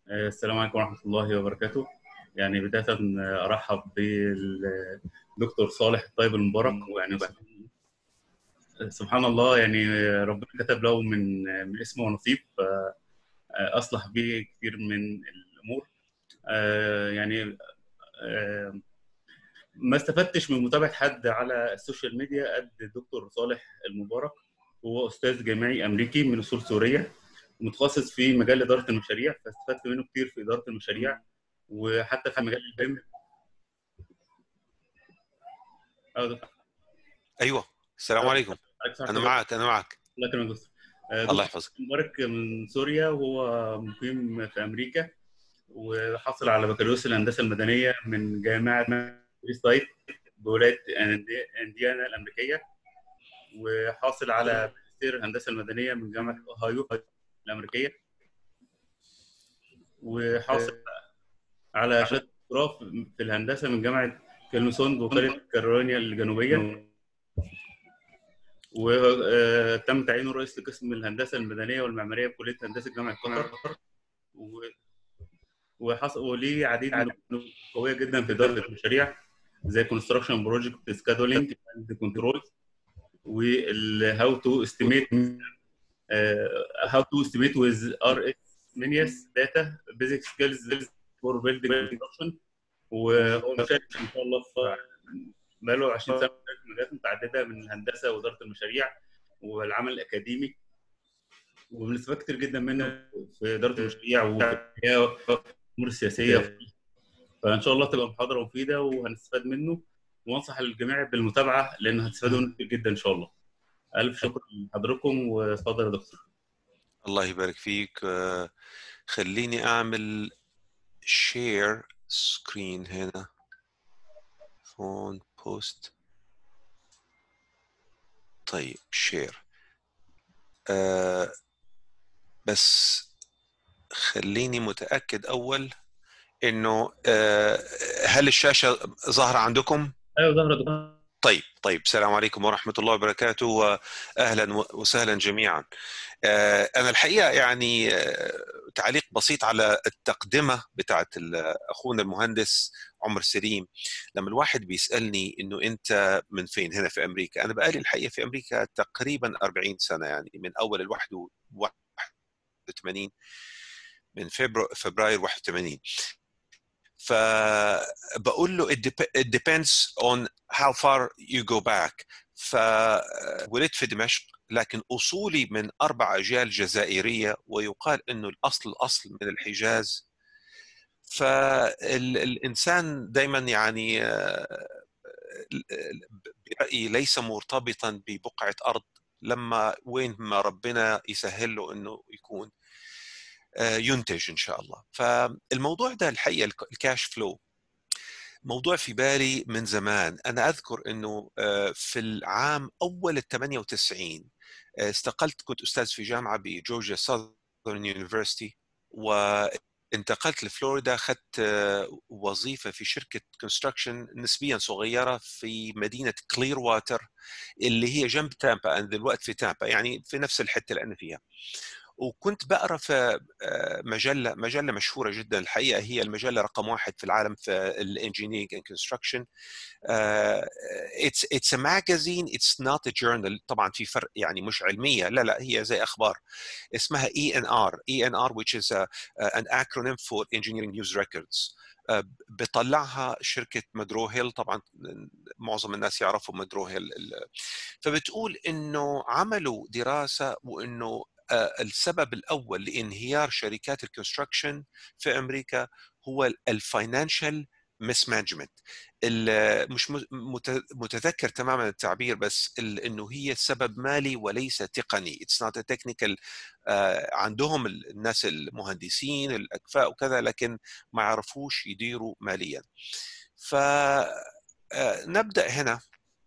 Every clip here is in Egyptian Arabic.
السلام عليكم ورحمة الله وبركاته يعني بداية أرحب بالدكتور صالح الطيب المبارك ويعني سبحان الله يعني ربنا كتب له من من اسمه ونصيب أصلح به كثير من الأمور يعني ما استفدتش من متابعة حد على السوشيال ميديا قد الدكتور صالح المبارك هو أستاذ جامعي أمريكي من أصول سورية متخصص في مجال اداره المشاريع فاستفدت منه كتير في اداره المشاريع وحتى في مجال البيم ايوه السلام عليكم انا معك انا معك الله يكرمك الله يحفظك مبارك من سوريا وهو مقيم في امريكا وحصل على بكالوريوس الهندسه المدنيه من جامعه سايت بولايه انديانا الامريكيه وحاصل على ماجستير الهندسه المدنيه من جامعه اوهايو الامريكيه وحاصل على شهاده دكتوراه في الهندسه من جامعه كلمسون بولايه كارولينا الجنوبيه وتم تعيينه رئيس لقسم الهندسه المدنيه والمعماريه بكليه هندسه جامعه قطر وحصل وليه عديد من قويه جدا في اداره المشاريع زي كونستراكشن بروجكت سكادولينج اند كنترول والهاو تو استيميت how to estimate with RS Minius data basic skills for building construction وهو مشارك ان شاء الله في بقاله 20 سنه في مجالات متعدده من الهندسه واداره المشاريع والعمل الاكاديمي وبنستفاد كتير جدا منه في اداره المشاريع والامور السياسيه فان شاء الله تبقى محاضره مفيده وهنستفاد منه وانصح الجميع بالمتابعه لان هتستفادوا منه كتير جدا ان شاء الله الف شكر لحضراتكم واتفضل يا دكتور الله يبارك فيك خليني اعمل شير سكرين هنا فون بوست طيب شير أه بس خليني متاكد اول انه أه هل الشاشه ظاهره عندكم ايوه ظاهره دكتور طيب طيب السلام عليكم ورحمة الله وبركاته وأهلا وسهلا جميعا أنا الحقيقة يعني تعليق بسيط على التقدمة بتاعت أخونا المهندس عمر سليم لما الواحد بيسألني إنه أنت من فين هنا في أمريكا أنا بقالي الحقيقة في أمريكا تقريبا 40 سنة يعني من أول ال 81 من فبراير 81 فبقول له it depends on how far you go back فولدت في دمشق لكن اصولي من اربع اجيال جزائريه ويقال انه الاصل الاصل من الحجاز فالانسان دائما يعني برايي ليس مرتبطا ببقعه ارض لما وين ما ربنا يسهل له انه يكون ينتج ان شاء الله فالموضوع ده الحقيقه الكاش فلو موضوع في بالي من زمان انا اذكر انه في العام اول ال 98 استقلت كنت استاذ في جامعه بجورجيا ساذرن يونيفرستي وانتقلت لفلوريدا اخذت وظيفه في شركه كونستراكشن نسبيا صغيره في مدينه كلير واتر اللي هي جنب تامبا دلوقتي في تامبا يعني في نفس الحته اللي انا فيها وكنت بقرا في مجله مجله مشهوره جدا الحقيقه هي المجله رقم واحد في العالم في الانجينيرنج اند كونستراكشن اتس اتس ا ماجازين اتس نوت ا جورنال طبعا في فرق يعني مش علميه لا لا هي زي اخبار اسمها اي ان ار اي ان ار which is a, an acronym for engineering news records بطلعها شركه مدرو هيل طبعا معظم الناس يعرفوا مدرو هيل فبتقول انه عملوا دراسه وانه السبب الاول لانهيار شركات الكونستراكشن في امريكا هو الفاينانشال مس مانجمنت مش متذكر تماما التعبير بس انه هي سبب مالي وليس تقني اتس نوت تكنيكال عندهم الناس المهندسين الاكفاء وكذا لكن ما يعرفوش يديروا ماليا فنبدا هنا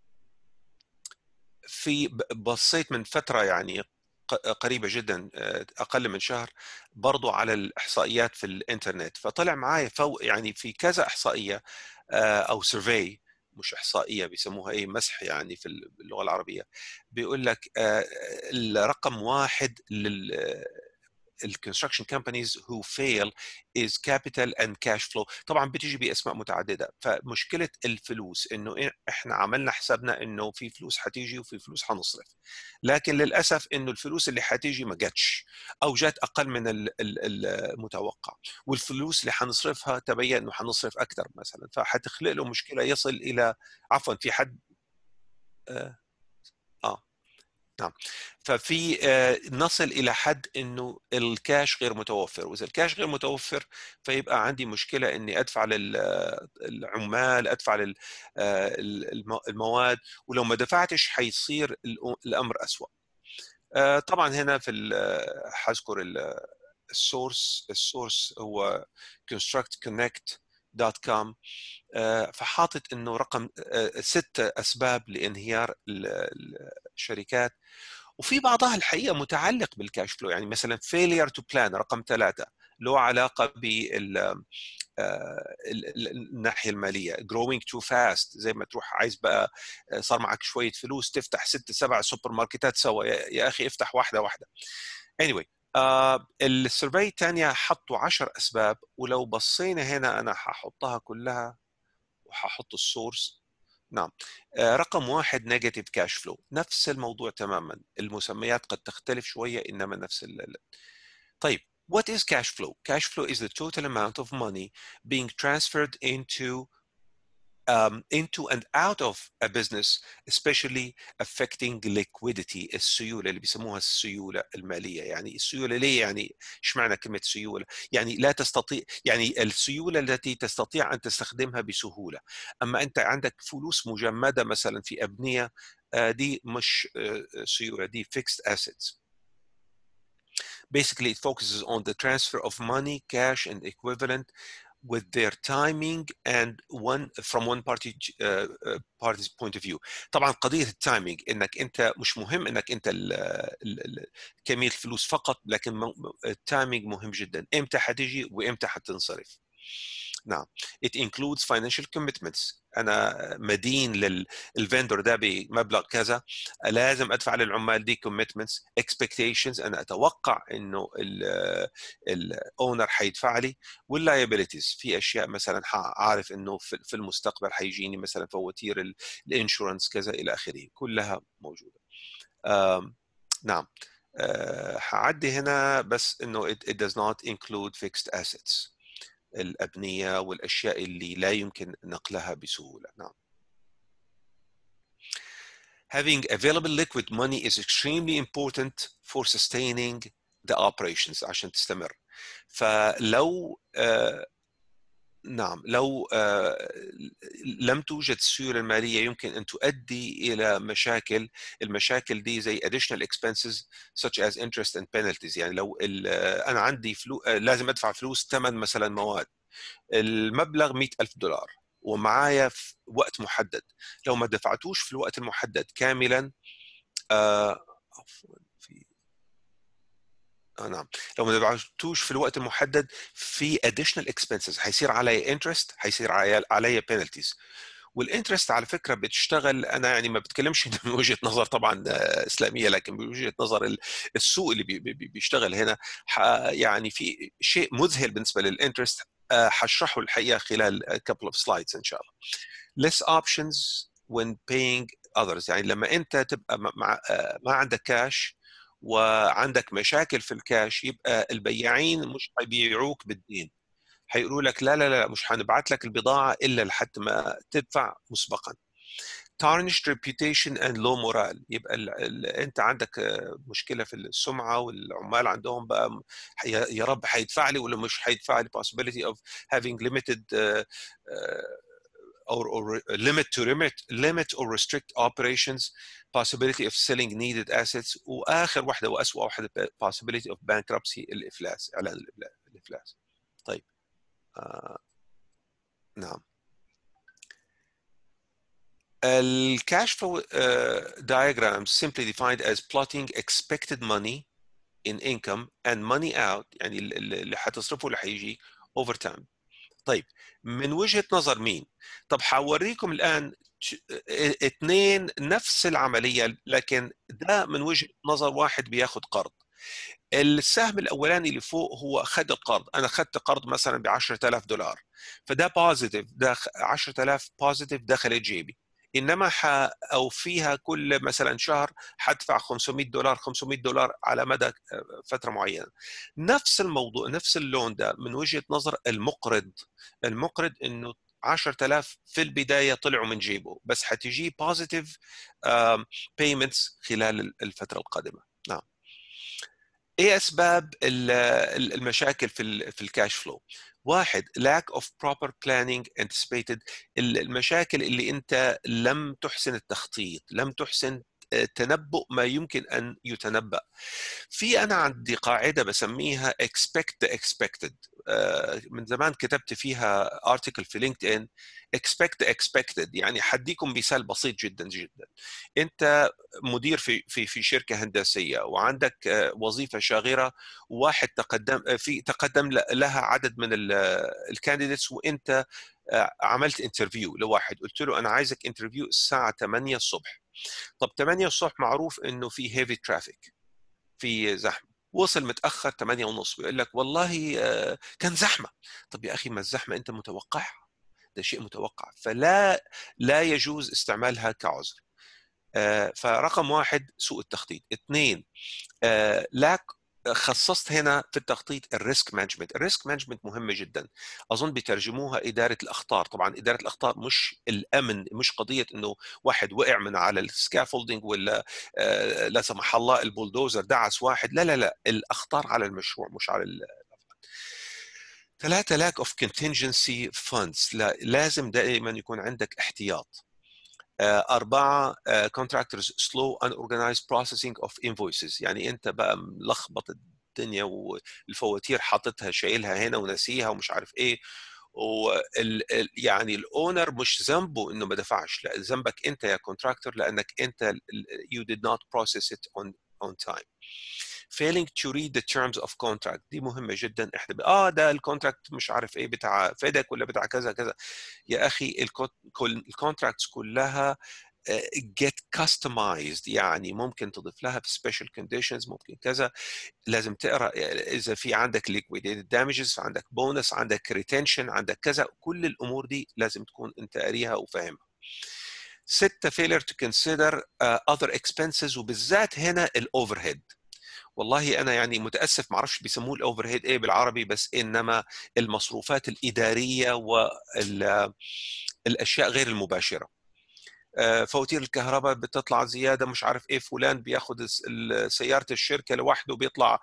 في بصيت من فتره يعني قريبه جدا اقل من شهر برضو على الاحصائيات في الانترنت فطلع معايا فوق يعني في كذا احصائيه او سيرفي مش احصائيه بيسموها ايه مسح يعني في اللغه العربيه بيقول لك الرقم واحد لل الكونستراكشن كومبانيز who fail is capital and cash flow طبعا بتيجي باسماء متعدده فمشكله الفلوس انه احنا عملنا حسابنا انه في فلوس حتيجي وفي فلوس حنصرف لكن للاسف انه الفلوس اللي حتيجي ما جاتش او جات اقل من المتوقع والفلوس اللي حنصرفها تبين انه حنصرف اكثر مثلا فحتخلق له مشكله يصل الى عفوا في حد اه, آه. نعم ففي نصل الى حد انه الكاش غير متوفر واذا الكاش غير متوفر فيبقى عندي مشكله اني ادفع للعمال ادفع للمواد ولو ما دفعتش حيصير الامر اسوا طبعا هنا في حذكر السورس السورس هو constructconnect.com فحاطط انه رقم ست اسباب لانهيار الشركات وفي بعضها الحقيقه متعلق بالكاش فلو يعني مثلا failure to plan رقم ثلاثه له علاقه بال الناحيه الماليه growing too fast زي ما تروح عايز بقى صار معك شويه فلوس تفتح ست سبع سوبر ماركتات سوا يا اخي افتح واحده واحده anyway آه السيرفي الثانيه حطوا 10 اسباب ولو بصينا هنا انا ححطها كلها وححط السورس نعم آه رقم واحد نيجاتيف كاش فلو نفس الموضوع تماما المسميات قد تختلف شويه انما نفس ال طيب what is cash flow cash flow is the total amount of money being transferred into um, into and out of a business, especially affecting liquidity السيولة اللي بيسموها السيولة المالية يعني السيولة ليه يعني ايش معنى كلمة سيولة يعني لا تستطيع يعني السيولة التي تستطيع أن تستخدمها بسهولة أما أنت عندك فلوس مجمدة مثلا في أبنية دي مش سيولة دي fixed assets Basically, it focuses on the transfer of money, cash, and equivalent with their timing and one from one party uh, uh, party's point of view طبعا قضيه التايمينج انك انت مش مهم انك انت ال ال كميه الفلوس فقط لكن التايمينج مهم جدا امتى حتيجي وامتى حتنصرف نعم it includes financial commitments انا مدين للفندور ده بمبلغ كذا لازم ادفع للعمال دي commitments expectations انا اتوقع انه الاونر حيدفع لي واللايبيليتيز في اشياء مثلا عارف انه في المستقبل حيجيني مثلا فواتير الانشورنس كذا الى اخره كلها موجوده نعم هعدي هنا بس انه it, it does not include fixed assets الأبنية والأشياء اللي لا يمكن نقلها بسهولة نعم Having available liquid money is extremely important for sustaining the operations عشان تستمر فلو آه نعم لو آه لم توجد السيولة المالية يمكن أن تؤدي إلى مشاكل المشاكل دي زي additional expenses such as interest and penalties يعني لو أنا عندي فلو لازم أدفع فلوس ثمن مثلا مواد المبلغ مئة ألف دولار ومعايا في وقت محدد لو ما دفعتوش في الوقت المحدد كاملا آه عفوا في آه نعم لو ما دفعتوش في الوقت المحدد في additional expenses حيصير علي interest حيصير علي, علي penalties والانترست على فكره بتشتغل انا يعني ما بتكلمش من وجهه نظر طبعا اسلاميه لكن من وجهه نظر السوق اللي بيشتغل هنا يعني في شيء مذهل بالنسبه للانترست هشرحه الحقيقه خلال couple of slides ان شاء الله. less options when paying others يعني لما انت تبقى مع ما عندك كاش وعندك مشاكل في الكاش يبقى البياعين مش هيبيعوك بالدين هيقولوا لك لا لا لا مش هنبعت لك البضاعه الا لحد ما تدفع مسبقا tarnished reputation and low morale يبقى ال ال انت عندك مشكله في السمعه والعمال عندهم بقى يا رب هيدفع لي ولا مش هيدفع لي possibility of having limited uh, uh, or, or limit to limit limit or restrict operations possibility of selling needed assets واخر واحده واسوء واحده possibility of bankruptcy الافلاس اعلان الافلاس طيب آه نعم الكاش فلو diagram simply defined as plotting expected money in income and money out يعني اللي حتصرفه اللي حيجي over time طيب من وجهه نظر مين؟ طب حوريكم الان اثنين نفس العمليه لكن ده من وجهه نظر واحد بياخد قرض السهم الاولاني اللي فوق هو اخذ القرض انا اخذت قرض مثلا ب 10000 دولار فده بوزيتيف ده 10000 بوزيتيف دخلت جيبي انما ح او فيها كل مثلا شهر حدفع 500 دولار 500 دولار على مدى فتره معينه نفس الموضوع نفس اللون ده من وجهه نظر المقرض المقرض انه 10000 في البدايه طلعوا من جيبه بس حتجي بوزيتيف بيمنتس خلال الفتره القادمه نعم ايه اسباب المشاكل في في الكاش فلو واحد lack of proper planning anticipated المشاكل اللي انت لم تحسن التخطيط لم تحسن تنبؤ ما يمكن ان يتنبا في انا عندي قاعده بسميها expect the expected من زمان كتبت فيها ارتكل في لينكد ان expect the expected يعني حديكم مثال بسيط جدا جدا انت مدير في في في شركه هندسيه وعندك وظيفه شاغره وواحد تقدم في تقدم لها عدد من الكانديديتس وانت عملت انترفيو لواحد قلت له انا عايزك انترفيو الساعه 8 الصبح طب 8 الصبح معروف انه في هيفي ترافيك في زحمه وصل متاخر 8 ونص بيقول لك والله كان زحمه طب يا اخي ما الزحمه انت متوقعها ده شيء متوقع فلا لا يجوز استعمالها كعذر فرقم واحد سوء التخطيط اثنين لاك خصصت هنا في التخطيط الريسك مانجمنت الريسك مانجمنت مهمه جدا اظن بيترجموها اداره الاخطار طبعا اداره الاخطار مش الامن مش قضيه انه واحد وقع من على السكافولدنج ولا لا سمح الله البولدوزر دعس واحد لا لا لا الاخطار على المشروع مش على ثلاثة lack of contingency funds لا لازم دائما يكون عندك احتياط أربعة contractors slow unorganized processing of invoices يعني أنت بقى ملخبط الدنيا والفواتير حاططها شايلها هنا ونسيها ومش عارف إيه وال يعني الاونر مش ذنبه انه ما دفعش لا ذنبك انت يا كونتراكتور لانك انت you did not process it on on time failing to read the terms of contract دي مهمة جدا احنا ب... اه ده الكونتراكت مش عارف ايه بتاع فيدك ولا بتاع كذا كذا يا اخي الكونتراكتس كلها get customized يعني ممكن تضيف لها في special conditions ممكن كذا لازم تقرا اذا في عندك liquidated damages عندك بونس عندك retention عندك كذا كل الامور دي لازم تكون انت قاريها وفاهمها ستة failure to consider uh, other expenses وبالذات هنا الاوفر هيد والله انا يعني متاسف ما اعرفش بيسموه الاوفر هيد ايه بالعربي بس انما المصروفات الاداريه والاشياء غير المباشره فواتير الكهرباء بتطلع زياده مش عارف ايه فلان بياخد سياره الشركه لوحده بيطلع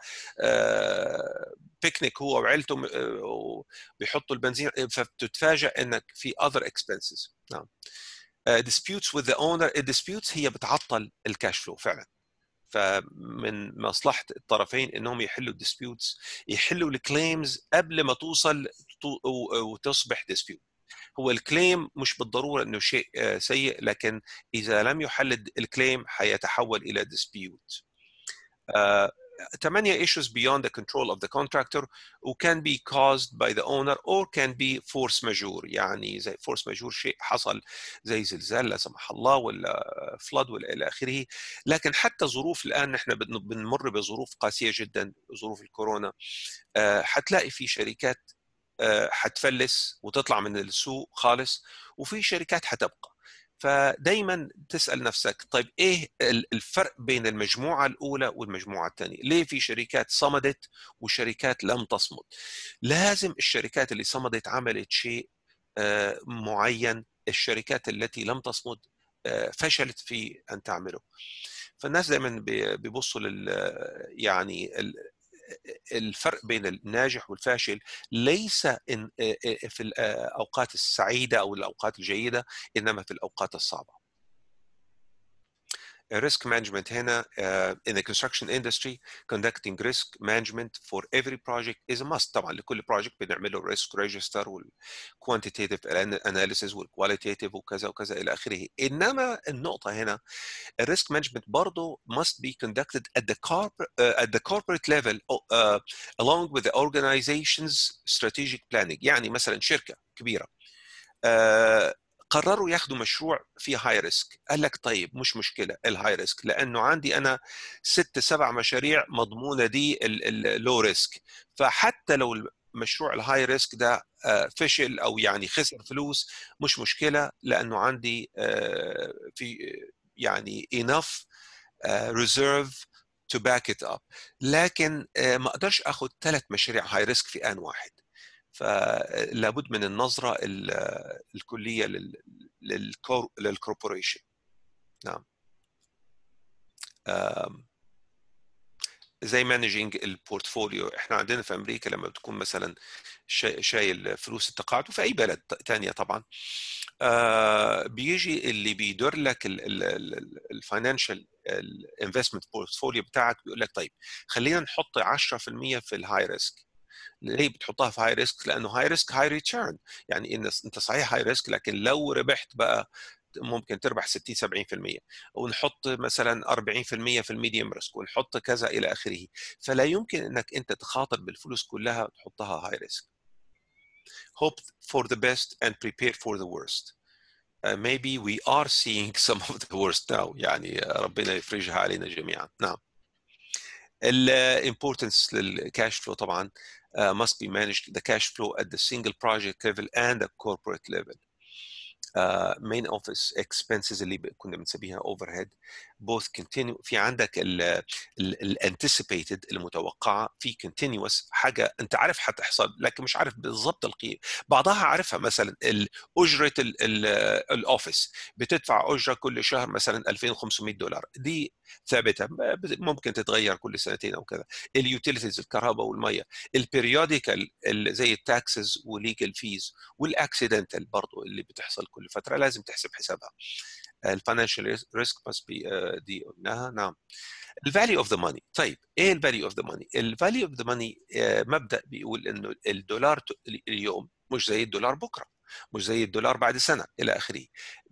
بيكنيك هو وعيلته وبيحطوا البنزين فبتتفاجئ انك في other expenses نعم disputes with the owner الديسبيوتس هي بتعطل الكاش فلو فعلا فمن مصلحه الطرفين انهم يحلوا الديسبيوتس يحلوا الكليمز قبل ما توصل وتصبح ديسبيوت هو الكليم مش بالضروره انه شيء سيء لكن اذا لم يحل الكليم حيتحول الى ديسبيوت ثمانية issues beyond the control of the contractor who can be caused by the owner or can be force majeure يعني زي force majeure شيء حصل زي زلزال لا سمح الله ولا flood ولا إلى آخره لكن حتى ظروف الآن نحن بنمر بظروف قاسية جدا ظروف الكورونا حتلاقي في شركات حتفلس وتطلع من السوق خالص وفي شركات حتبقى فدايما تسال نفسك طيب ايه الفرق بين المجموعه الاولى والمجموعه الثانيه؟ ليه في شركات صمدت وشركات لم تصمد؟ لازم الشركات اللي صمدت عملت شيء معين، الشركات التي لم تصمد فشلت في ان تعمله. فالناس دائما بيبصوا لل يعني الفرق بين الناجح والفاشل ليس في الاوقات السعيده او الاوقات الجيده انما في الاوقات الصعبه. risk management هنا uh, in the construction industry conducting risk management for every project is a must طبعا لكل project بنعمله risk register وال quantitative analysis وال qualitative وكذا وكذا الى اخره انما النقطه هنا الريسك مانجمنت برضه must be conducted at the corporate uh, at the corporate level uh, along with the organization's strategic planning يعني مثلا شركه كبيره uh, قرروا ياخذوا مشروع فيه هاي ريسك قال لك طيب مش مشكله الهاي ريسك لانه عندي انا ست سبع مشاريع مضمونه دي اللو ريسك فحتى لو مشروع الهاي ريسك ده فشل او يعني خسر فلوس مش مشكله لانه عندي في يعني enough reserve to back it up لكن ما اقدرش اخذ ثلاث مشاريع هاي ريسك في ان واحد فلابد من النظره الكليه للكوربوريشن نعم زي مانجينج البورتفوليو احنا عندنا في امريكا لما بتكون مثلا شايل فلوس التقاعد وفي اي بلد تانية طبعا آه بيجي اللي بيدور لك الفاينانشال الانفستمنت بورتفوليو بتاعك بيقول لك طيب خلينا نحط 10% في الهاي ريسك ليه بتحطها في هاي ريسك؟ لانه هاي ريسك هاي ريتيرن يعني إن انت صحيح هاي ريسك لكن لو ربحت بقى ممكن تربح 60 70% ونحط مثلا 40% في الميديوم ريسك ونحط كذا الى اخره فلا يمكن انك انت تخاطر بالفلوس كلها وتحطها هاي ريسك hope for the best and prepare for the worst uh, maybe we are seeing some of the worst now يعني ربنا يفرجها علينا جميعا نعم الامبورتنس للكاش فلو طبعا uh, must be managed the cash flow at the single project level and the corporate level uh, main office expenses اللي كنا بنسميها overhead both continue في عندك الانتسيبيتد المتوقعه في continuous حاجه انت عارف هتحصل لكن مش عارف بالظبط القيمه بعضها عارفها مثلا اجره الاوفيس بتدفع اجره كل شهر مثلا 2500 دولار دي ثابته ممكن تتغير كل سنتين او كذا اليوتيليتيز الكهرباء والميه البريوديكال زي التاكسز وليجل فيز والاكسيدنتال برضه اللي بتحصل كل فتره لازم تحسب حسابها الفاينانشال ريسك must be uh, دي قلناها نعم الفاليو اوف ذا ماني طيب ايه الفاليو اوف ذا ماني الفاليو اوف ذا ماني مبدا بيقول انه الدولار اليوم مش زي الدولار بكره مش زي الدولار بعد سنه الى اخره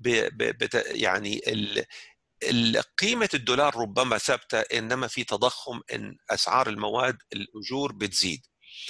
يعني ال قيمة الدولار ربما ثابتة إنما في تضخم إن أسعار المواد الأجور بتزيد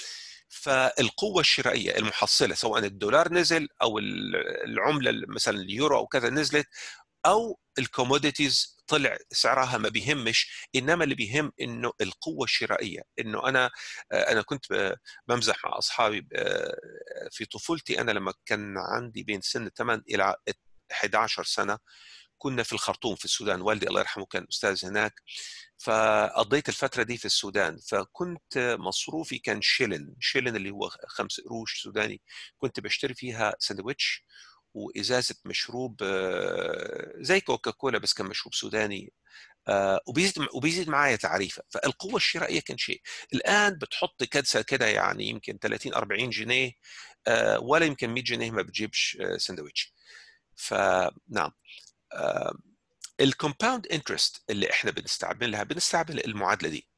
فالقوة الشرائية المحصلة سواء الدولار نزل أو العملة مثلا اليورو أو كذا نزلت او الكوموديتيز طلع سعرها ما بيهمش انما اللي بيهم انه القوه الشرائيه انه انا انا كنت بمزح مع اصحابي في طفولتي انا لما كان عندي بين سن 8 الى 11 سنه كنا في الخرطوم في السودان والدي الله يرحمه كان استاذ هناك فقضيت الفتره دي في السودان فكنت مصروفي كان شيلن شيلن اللي هو خمس قروش سوداني كنت بشتري فيها سندويتش وازازه مشروب زي كوكا كولا بس كان مشروب سوداني وبيزيد وبيزيد معايا تعريفه فالقوه الشرائيه كان شيء الان بتحط كدسه كده يعني يمكن 30 40 جنيه ولا يمكن 100 جنيه ما بتجيبش سندويتش فنعم الكومباوند انترست اللي احنا بنستعملها بنستعمل المعادله دي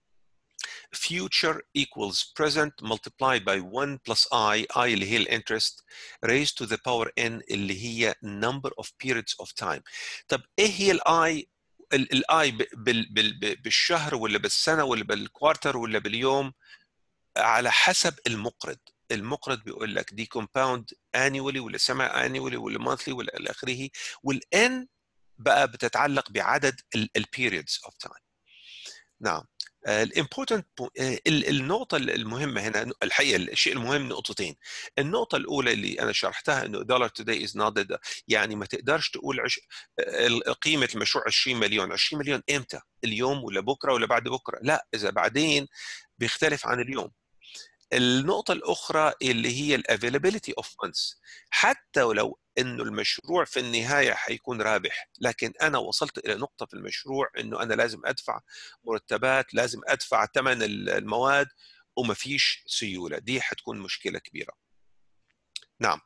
future equals present multiplied by 1 plus i i اللي هي الانترست raised to the power n اللي هي number of periods of time طب ايه هي الاي الاي بالشهر ولا بالسنه ولا بالكوارتر ولا باليوم على حسب المقرض المقرض بيقول لك دي كومباوند annually ولا سمع annually ولا monthly ولا الى اخره والان بقى بتتعلق بعدد البيريودز اوف تايم نعم الامبورتنت النقطة المهمة هنا الحقيقة الشيء المهم نقطتين النقطة الأولى اللي أنا شرحتها إنه دولار توداي از نوت يعني ما تقدرش تقول عش... قيمة المشروع 20 مليون 20 مليون إمتى اليوم ولا بكرة ولا بعد بكرة لا إذا بعدين بيختلف عن اليوم النقطة الأخرى اللي هي الافيلابيلتي اوف فاندز حتى ولو انه المشروع في النهايه حيكون رابح لكن انا وصلت الى نقطه في المشروع انه انا لازم ادفع مرتبات لازم ادفع ثمن المواد وما فيش سيوله دي حتكون مشكله كبيره نعم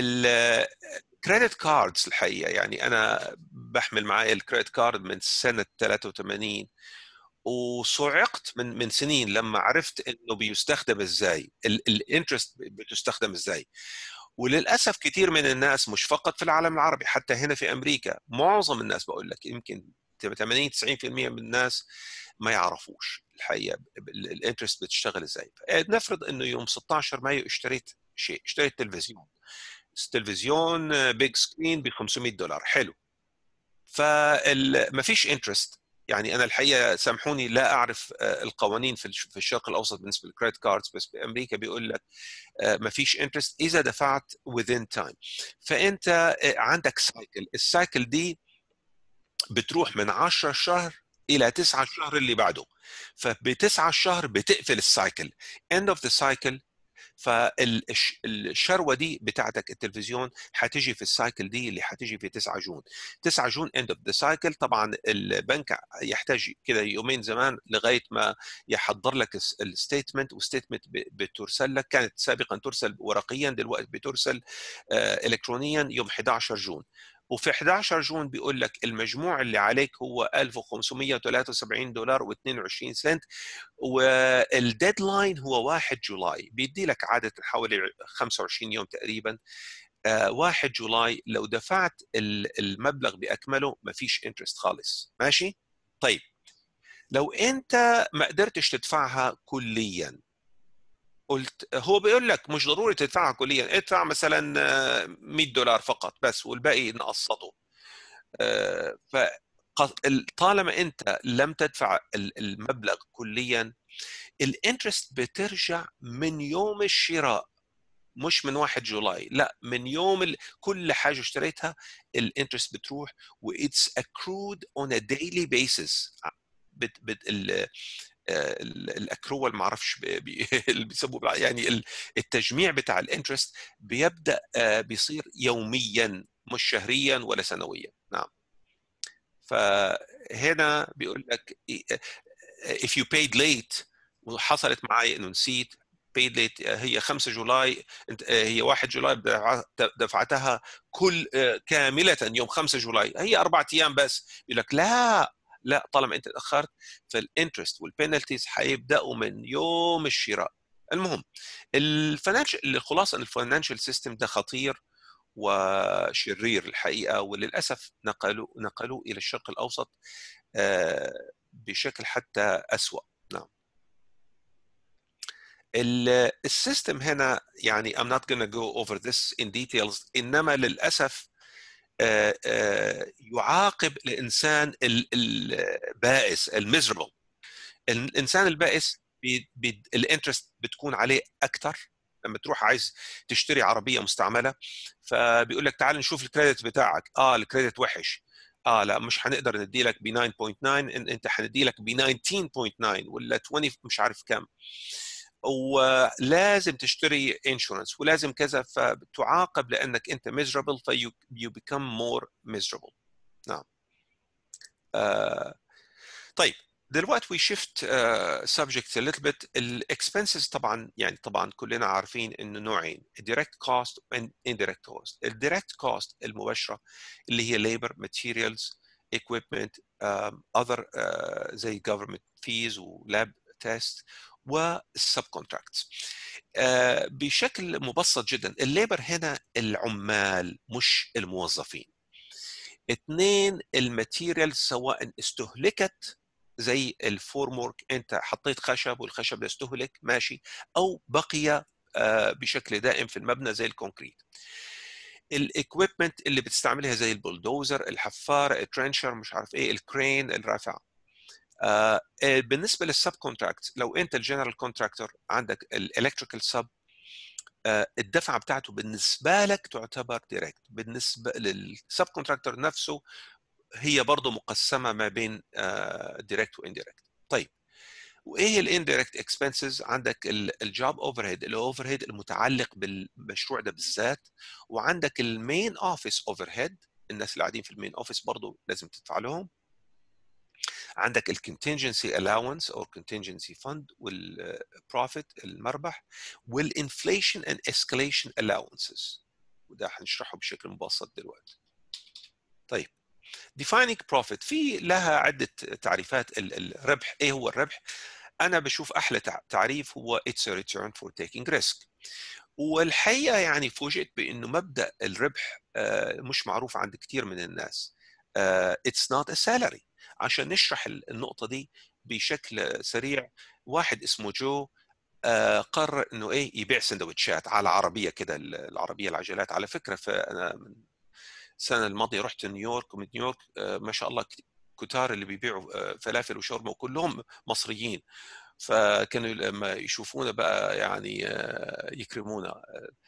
الكريدت كاردز الحقيقه يعني انا بحمل معايا الكريدت كارد من سنه 83 وصعقت من من سنين لما عرفت انه بيستخدم ازاي الانترست بتستخدم ازاي وللاسف كثير من الناس مش فقط في العالم العربي حتى هنا في امريكا معظم الناس بقول لك يمكن 80 90% من الناس ما يعرفوش الحقيقه الانترست بتشتغل ازاي نفرض انه يوم 16 مايو اشتريت شيء اشتريت تلفزيون تلفزيون بيج سكرين ب 500 دولار حلو فما فيش انترست يعني انا الحقيقه سامحوني لا اعرف القوانين في في الشرق الاوسط بالنسبه للكريدت كاردز بس بامريكا بيقول لك ما فيش انترست اذا دفعت within time فانت عندك سايكل السايكل دي بتروح من 10 شهر الى 9 الشهر اللي بعده فبتسعة الشهر بتقفل السايكل end of the cycle فالشروه دي بتاعتك التلفزيون هتيجي في السايكل دي اللي هتيجي في 9 جون 9 جون اند اوف ذا سايكل طبعا البنك يحتاج كده يومين زمان لغايه ما يحضر لك الستيتمنت والستيتمنت بترسل لك كانت سابقا ترسل ورقيا دلوقتي بترسل الكترونيا يوم 11 جون وفي 11 جون بيقول لك المجموع اللي عليك هو 1573 دولار و22 سنت والديدلاين هو 1 جولاي بيدي لك عاده حوالي 25 يوم تقريبا 1 جولاي لو دفعت المبلغ باكمله ما فيش انترست خالص ماشي طيب لو انت ما قدرتش تدفعها كليا قلت هو بيقول لك مش ضروري تدفعها كليا ادفع مثلا 100 دولار فقط بس والباقي نقسطه ف طالما انت لم تدفع المبلغ كليا الانترست بترجع من يوم الشراء مش من 1 جولاي لا من يوم ال... كل حاجه اشتريتها الانترست بتروح واتس accrued on a daily basis بت... بت... ال... الاكرول ما اعرفش اللي بيسموه يعني التجميع بتاع الانترست بيبدا بيصير يوميا مش شهريا ولا سنويا نعم فهنا بيقول لك if you paid late وحصلت معي انه نسيت paid late هي 5 جولاي هي 1 جولاي دفعتها كل كامله يوم 5 جولاي هي اربع ايام بس يقول لك لا لا طالما انت تاخرت فالانترست والبينالتيز هيبداوا من يوم الشراء المهم الفاينانشال الخلاصه ان الفاينانشال سيستم ده خطير وشرير الحقيقه وللاسف نقلوا نقلوه الى الشرق الاوسط بشكل حتى اسوا نعم السيستم هنا يعني I'm not gonna go over this in details انما للاسف يعاقب الانسان البائس الميزربل الانسان البائس الانترست بتكون عليه اكثر لما تروح عايز تشتري عربيه مستعمله فبيقول لك تعال نشوف الكريدت بتاعك اه الكريدت وحش اه لا مش هنقدر ندي لك ب 9.9 انت هندي لك ب 19.9 ولا 20 مش عارف كام ولازم تشتري انشورنس ولازم كذا فتعاقب لانك انت miserable في you become more miserable نعم آه طيب دلوقتي we shift uh, subject a little bit الاكسبنسز طبعا يعني طبعا كلنا عارفين انه نوعين direct cost and indirect cost الديركت cost المباشره اللي هي labor materials equipment um, other uh, زي government fees و lab test والسب كونتراكتس بشكل مبسط جدا الليبر هنا العمال مش الموظفين اثنين الماتيريال سواء استهلكت زي الفورم ورك انت حطيت خشب والخشب ده استهلك ماشي او بقي بشكل دائم في المبنى زي الكونكريت الاكويبمنت اللي بتستعملها زي البولدوزر الحفار الترنشر مش عارف ايه الكرين الرافعه آه بالنسبه للسب كونتراكت لو انت الجنرال كونتراكتور عندك الالكتريكال سب آه الدفعه بتاعته بالنسبه لك تعتبر دايركت بالنسبه للسب كونتراكتور نفسه هي برضه مقسمه ما بين دايركت واندايركت طيب وايه الاندايركت اكسبنسز عندك الجوب اوفر هيد الاوفر هيد المتعلق بالمشروع ده بالذات وعندك المين اوفيس اوفر هيد الناس اللي قاعدين في المين اوفيس برضه لازم تدفع لهم عندك الكونتنجنسي الاونس او الكونتنجنسي فند والبروفيت المربح والانفليشن اند اسكاليشن الاونسز وده هنشرحه بشكل مبسط دلوقتي طيب defining profit في لها عده تعريفات الربح ايه هو الربح انا بشوف احلى تعريف هو it's a return for taking risk والحقيقه يعني فوجئت بانه مبدا الربح مش معروف عند كثير من الناس it's not a salary عشان نشرح النقطة دي بشكل سريع واحد اسمه جو قرر انه ايه يبيع سندوتشات على عربيه كده العربيه العجلات على فكره فانا من السنه الماضيه رحت نيويورك ومن نيويورك ما شاء الله كتار اللي بيبيعوا فلافل وشاورما وكلهم مصريين فكانوا لما يشوفونا بقى يعني يكرمونا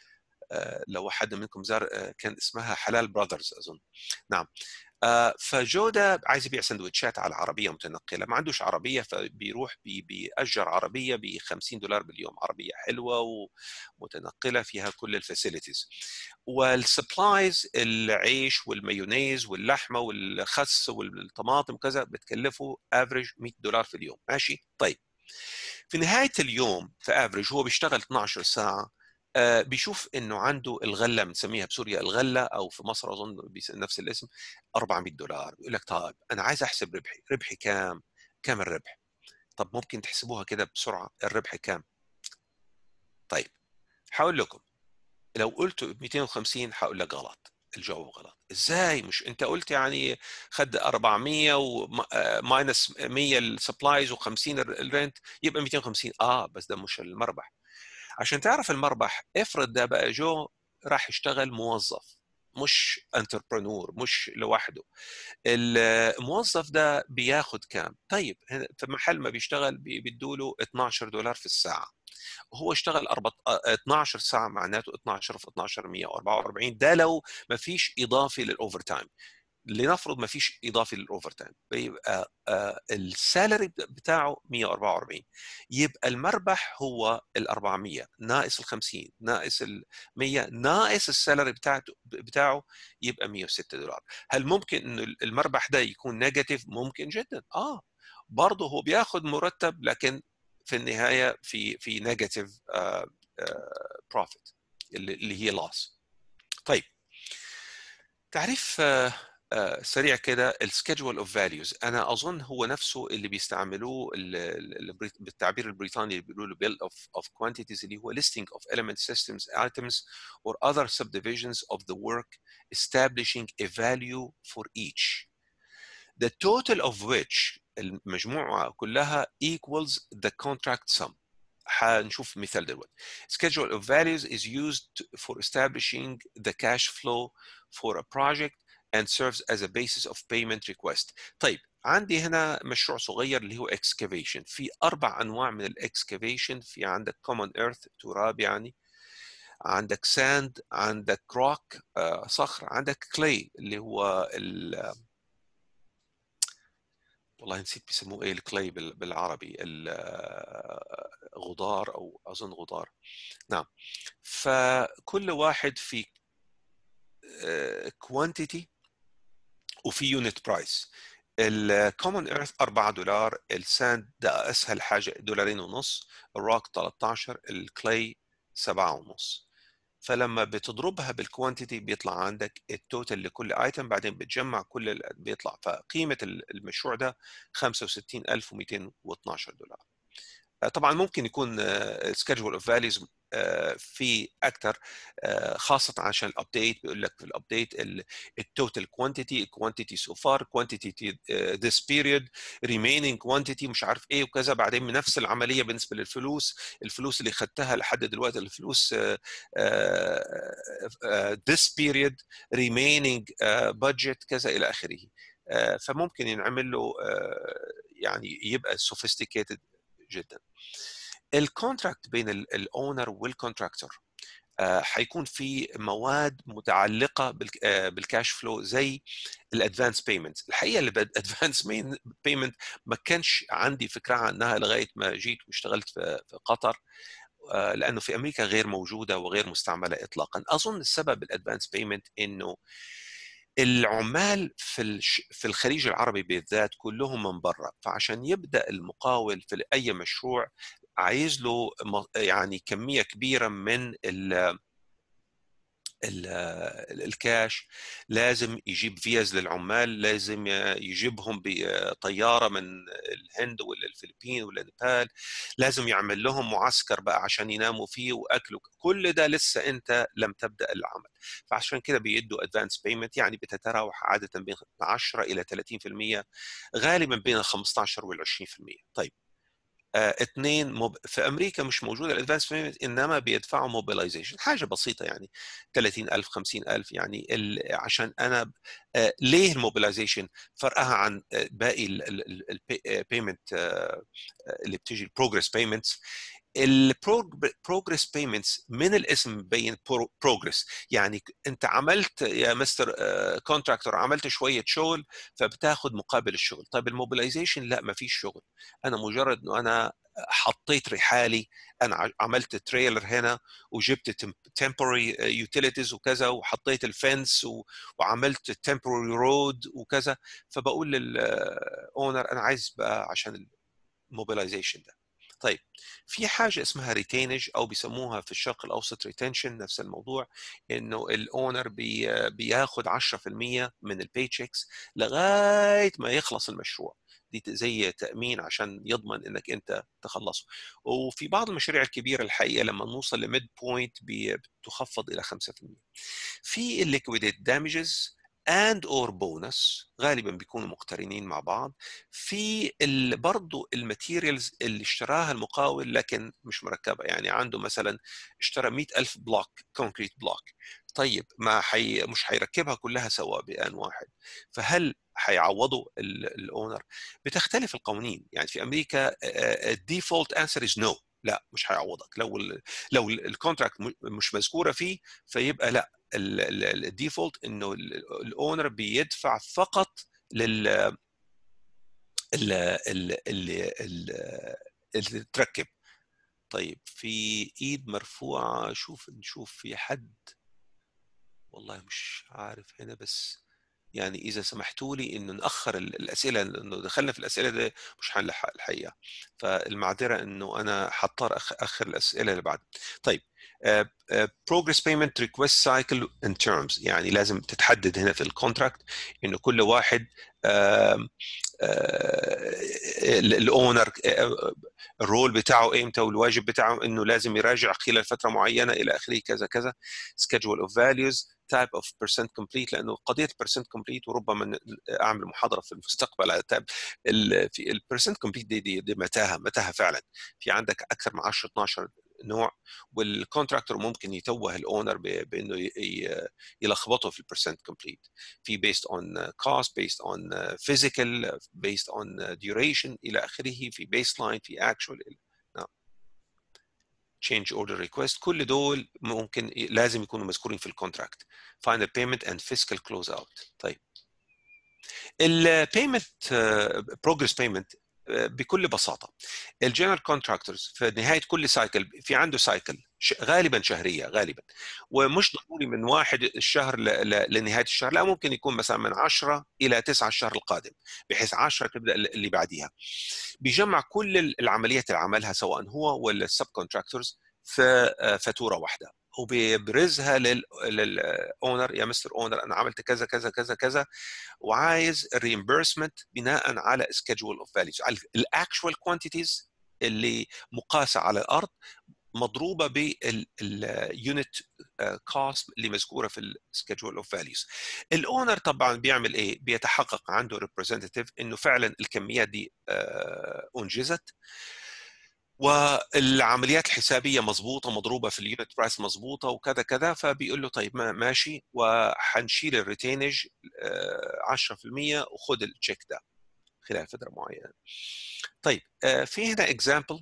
لو حد منكم زار كان اسمها حلال براذرز اظن نعم فجودا عايز يبيع سندوتشات على عربيه متنقله ما عندوش عربيه فبيروح بي بيأجر عربيه ب 50 دولار باليوم عربيه حلوه ومتنقله فيها كل الفاسيلتيز والسبلايز العيش والمايونيز واللحمه والخس والطماطم وكذا بتكلفه افريج 100 دولار في اليوم ماشي طيب في نهايه اليوم في افريج هو بيشتغل 12 ساعه آه بيشوف انه عنده الغله بنسميها بسوريا الغله او في مصر اظن نفس الاسم 400 دولار يقول لك طيب انا عايز احسب ربحي ربحي كام كام الربح طب ممكن تحسبوها كده بسرعه الربح كام طيب هقول لكم لو قلت 250 هقول لك غلط الجواب غلط ازاي مش انت قلت يعني خد 400 وماينس 100 السبلايز و50 الرنت يبقى 250 اه بس ده مش المربح عشان تعرف المربح افرض ده بقى جو راح يشتغل موظف مش انتربرنور مش لوحده الموظف ده بياخد كام طيب في محل ما بيشتغل بيدوله 12 دولار في الساعه هو اشتغل 12 ساعه معناته 12 في 12 144 ده لو ما فيش اضافي للاوفر تايم لنفرض ما فيش اضافي للاوفر تايم بيبقى السالري بتاعه 144 يبقى المربح هو ال 400 ناقص ال 50 ناقص ال 100 ناقص السالري بتاعته بتاعه يبقى 106 دولار هل ممكن انه المربح ده يكون نيجاتيف ممكن جدا اه برضه هو بياخد مرتب لكن في النهايه في في نيجاتيف بروفيت اللي هي لاس طيب تعريف uh, Uh, سريع كده السكيدجول اوف فاليوز انا اظن هو نفسه اللي بيستعملوه بالتعبير البريطاني اللي بيقولوا له bill of, of quantities اللي هو listing of element systems items or other subdivisions of the work establishing a value for each the total of which المجموعة كلها equals the contract sum هنشوف مثال دلوقتي schedule of values is used for establishing the cash flow for a project and serves as a basis of payment request. طيب عندي هنا مشروع صغير اللي هو excavation في أربع أنواع من الاكسكافيشن في عندك common earth تراب يعني عندك sand عندك rock آه صخر عندك clay اللي هو ال والله نسيت بيسموه ايه الكلاي بالعربي الغدار او اظن غدار نعم فكل واحد في كوانتيتي وفي يونت برايس الكومن ايرث 4 دولار الساند ده اسهل حاجه دولارين ونص الروك 13 الكلاي 7 ونص فلما بتضربها بالكوانتيتي بيطلع عندك التوتال لكل ايتم بعدين بتجمع كل بيطلع فقيمه المشروع ده 65212 دولار طبعا ممكن يكون سكجول اوف فاليوز في اكثر خاصه عشان الابديت بيقول لك في الابديت التوتال كوانتيتي كوانتيتي سو فار كوانتيتي ذس بيريود ريمينينج كوانتيتي مش عارف ايه وكذا بعدين من نفس العمليه بالنسبه للفلوس الفلوس اللي خدتها لحد دلوقتي الفلوس ذس بيريود ريمينينج بادجت كذا الى اخره فممكن ينعمل له يعني يبقى سوفيستيكيتد جدا الكونتراكت بين الاونر والكونتراكتور حيكون في مواد متعلقه بالكاش فلو زي الادفانس بيمنت الحقيقه الادفانس بيمنت ما كانش عندي فكره عنها لغايه ما جيت واشتغلت في قطر لانه في امريكا غير موجوده وغير مستعمله اطلاقا اظن السبب الادفانس بيمنت انه العمال في في الخليج العربي بالذات كلهم من برا فعشان يبدا المقاول في اي مشروع عايز له يعني كميه كبيره من ال الكاش لازم يجيب فيز للعمال لازم يجيبهم بطياره من الهند ولا الفلبين ولا نيبال لازم يعمل لهم معسكر بقى عشان يناموا فيه واكلوا كل ده لسه انت لم تبدا العمل فعشان كده بيدوا ادفانس بيمنت يعني بتتراوح عاده بين 10 الى 30% غالبا بين ال 15 وال 20% طيب آه، اثنين موب... في امريكا مش موجوده الادفانس بيمنت انما بيدفعوا موبيلايزيشن حاجه بسيطه يعني 30000 50000 يعني ال... عشان انا آه، ليه الموبيلايزيشن فرقها عن آه، باقي البيمنت اللي بتيجي البروجرس بيمنتس البروجرس بيمنتس من الاسم مبين بروجرس يعني انت عملت يا مستر كونتراكتور عملت شويه شغل فبتاخد مقابل الشغل طيب الموبيلايزيشن لا ما فيش شغل انا مجرد انه انا حطيت رحالي انا عملت تريلر هنا وجبت تمبوري يوتيليتيز وكذا وحطيت الفنس وعملت تمبوري رود وكذا فبقول للاونر انا عايز بقى عشان الموبيلايزيشن ده طيب في حاجه اسمها ريتينج او بيسموها في الشرق الاوسط ريتنشن نفس الموضوع انه الاونر بي بياخد 10% من البي تشيكس لغايه ما يخلص المشروع دي زي تامين عشان يضمن انك انت تخلصه وفي بعض المشاريع الكبيره الحقيقه لما نوصل لميد بوينت بتخفض الى 5% في الليكويديت دامجز and or bonus غالبا بيكونوا مقترنين مع بعض في برضه الماتيريالز اللي اشتراها المقاول لكن مش مركبه يعني عنده مثلا اشترى 100000 بلوك كونكريت بلوك طيب ما حي مش هيركبها كلها سوا بآن واحد فهل هيعوضوا الاونر بتختلف القوانين يعني في امريكا الديفولت انسر از نو لا مش هيعوضك لو ال لو الكونتراكت مش مذكوره فيه فيبقى لا الديفولت انه الاونر بيدفع فقط لل اللي اللي اللي تركب طيب في ايد مرفوعه شوف نشوف في حد والله مش عارف هنا بس يعني اذا سمحتوا لي انه ناخر الاسئله لانه دخلنا في الاسئله دي مش هنلحق الحقيقه فالمعذره انه انا حضطر اخر الاسئله اللي بعد طيب بروجرس بيمنت ريكويست سايكل اند تيرمز يعني لازم تتحدد هنا في الكونتراكت انه كل واحد الاونر الرول بتاعه امتى والواجب بتاعه انه لازم يراجع خلال فتره معينه الى اخره كذا كذا سكجول اوف فاليوز تايب اوف بيرسنت كومبليت لانه قضيه البيرسنت كومبليت وربما اعمل محاضره في المستقبل على تاب في البيرسنت كومبليت دي, دي, دي متاهه متاهه فعلا في عندك اكثر من 10 12 نوع والكونتراكتور ممكن يتوه الاونر بانه يلخبطه في البرسنت كومبليت في بيست اون كوست بيست اون فيزيكال بيست اون duration الى اخره في بيس لاين في اكشوال change order request كل دول ممكن لازم يكونوا مذكورين في الكونتراكت final payment and fiscal close out طيب البيمنت بروجرس بيمنت بكل بساطه الجنرال كونتراكتورز في نهايه كل سايكل في عنده سايكل غالبا شهريه غالبا ومش ضروري من واحد الشهر لنهايه الشهر لا ممكن يكون مثلا من 10 الى 9 الشهر القادم بحيث 10 تبدا اللي بعديها بيجمع كل العمليات اللي عملها سواء هو ولا السب كونتراكتورز في فاتوره واحده وبيبرزها للاونر يا مستر اونر انا عملت كذا كذا كذا كذا وعايز الريمبرسمنت بناء على سكجول اوف فاليوز على الاكشوال كوانتيتيز اللي مقاسه على الارض مضروبه باليونت كوست اللي مذكوره في السكجول اوف فاليوز الاونر طبعا بيعمل ايه بيتحقق عنده ريبريزنتيف انه فعلا الكميات دي انجزت والعمليات الحسابيه مضبوطه مضروبه في اليونت برايس مضبوطه وكذا كذا فبيقول له طيب ماشي وحنشيل الريتينج 10% وخد التشيك ده خلال فتره معينه. طيب في هنا اكزامبل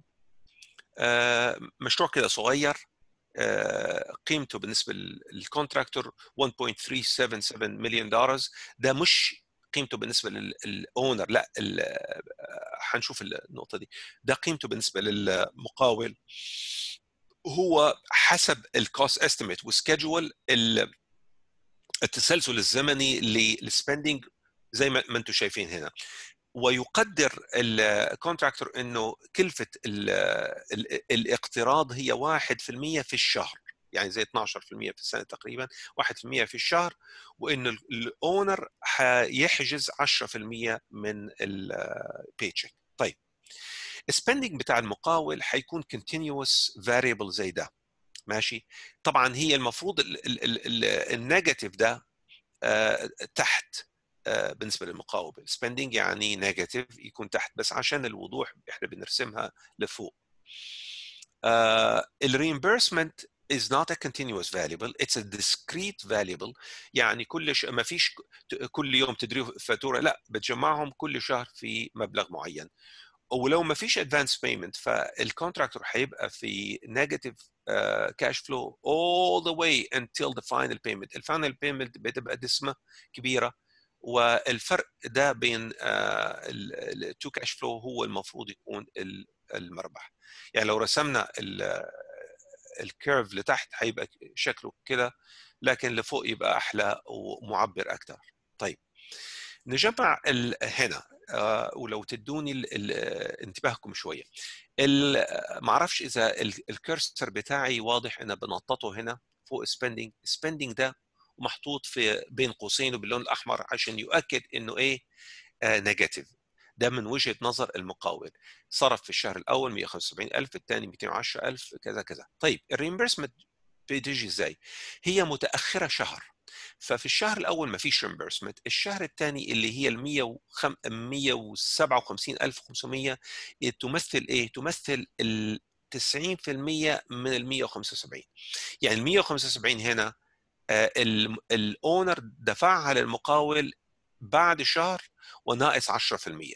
مشروع كده صغير قيمته بالنسبه للكونتراكتور 1.377 مليون دولار ده مش قيمته بالنسبه للاونر لا حنشوف النقطه دي ده قيمته بالنسبه للمقاول هو حسب الكوست استيميت وسكجول التسلسل الزمني للسبندنج زي ما انتم شايفين هنا ويقدر الكونتراكتور انه كلفه ال ال الاقتراض هي 1% في الشهر يعني زي 12% في السنه تقريبا 1% في الشهر وان الاونر حيحجز 10% من البي تشيك طيب السبندنج بتاع المقاول حيكون continuous variable زي ده ماشي طبعا هي المفروض النيجاتيف ده تحت بالنسبه للمقاول spending يعني نيجاتيف يكون تحت بس عشان الوضوح احنا بنرسمها لفوق الريمبرسمنت is not a continuous variable it's a discrete variable يعني كل ش... ما فيش كل يوم تدري فاتوره لا بتجمعهم كل شهر في مبلغ معين ولو ما فيش ادفانس بيمنت فالكونتراكتور هيبقى في نيجاتيف كاش فلو all the way until the final payment الفاينل بيمنت بتبقى دسمه كبيره والفرق ده بين التو كاش فلو هو المفروض يكون المربح يعني لو رسمنا الكيرف لتحت هيبقى شكله كده لكن لفوق يبقى احلى ومعبر اكثر طيب نجمع هنا ولو تدوني انتباهكم شويه ما اعرفش اذا الكرسر بتاعي واضح انا بنططه هنا فوق سبيندنج سبيندنج ده محطوط في بين قوسين وباللون الاحمر عشان يؤكد انه ايه نيجاتيف ده من وجهه نظر المقاول صرف في الشهر الاول 175000 الثاني 210000 كذا كذا طيب الريمبرسمنت بتيجي ازاي هي متاخره شهر ففي الشهر الاول ما فيش ريمبرسمنت الشهر الثاني اللي هي ال 157500 تمثل ايه تمثل ال 90% من ال 175 يعني ال 175 هنا الاونر دفعها للمقاول بعد شهر وناقص 10%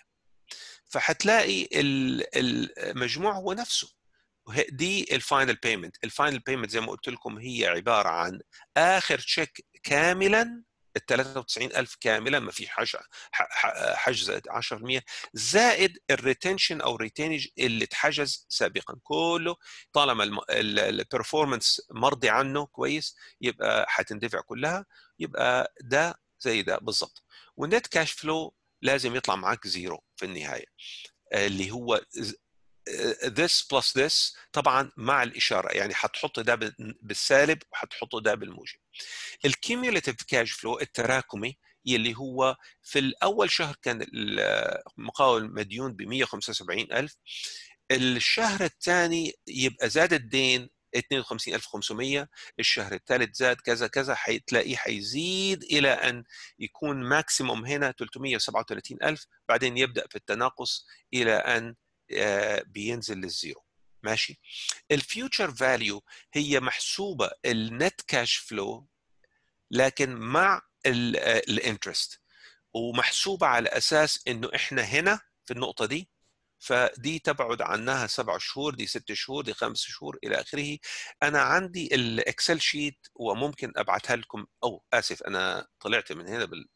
فهتلاقي المجموع هو نفسه دي الفاينل بيمنت الفاينل بيمنت زي ما قلت لكم هي عباره عن اخر تشيك كاملا ال 93000 كاملا ما في حجز حجز 10% زائد الريتنشن او الريتينج اللي اتحجز سابقا كله طالما البرفورمانس مرضي عنه كويس يبقى هتندفع كلها يبقى ده زي ده بالظبط والنت كاش فلو لازم يطلع معاك زيرو في النهايه اللي هو this plus this طبعا مع الاشاره يعني هتحط ده بالسالب وهتحط ده بالموجب الكيميوليتيف كاش فلو التراكمي يلي هو في الاول شهر كان المقاول مديون ب 175000 الشهر الثاني يبقى زاد الدين 52500 الشهر الثالث زاد كذا كذا حتلاقيه حيزيد الى ان يكون ماكسيموم هنا 337000 بعدين يبدا في التناقص الى ان بينزل للزيرو ماشي الفيوتشر فاليو هي محسوبه النت كاش فلو لكن مع الانترست ومحسوبه على اساس انه احنا هنا في النقطه دي فدي تبعد عنها سبع شهور دي ست شهور دي خمس شهور الى اخره انا عندي الاكسل شيت وممكن ابعتها لكم او اسف انا طلعت من هنا بال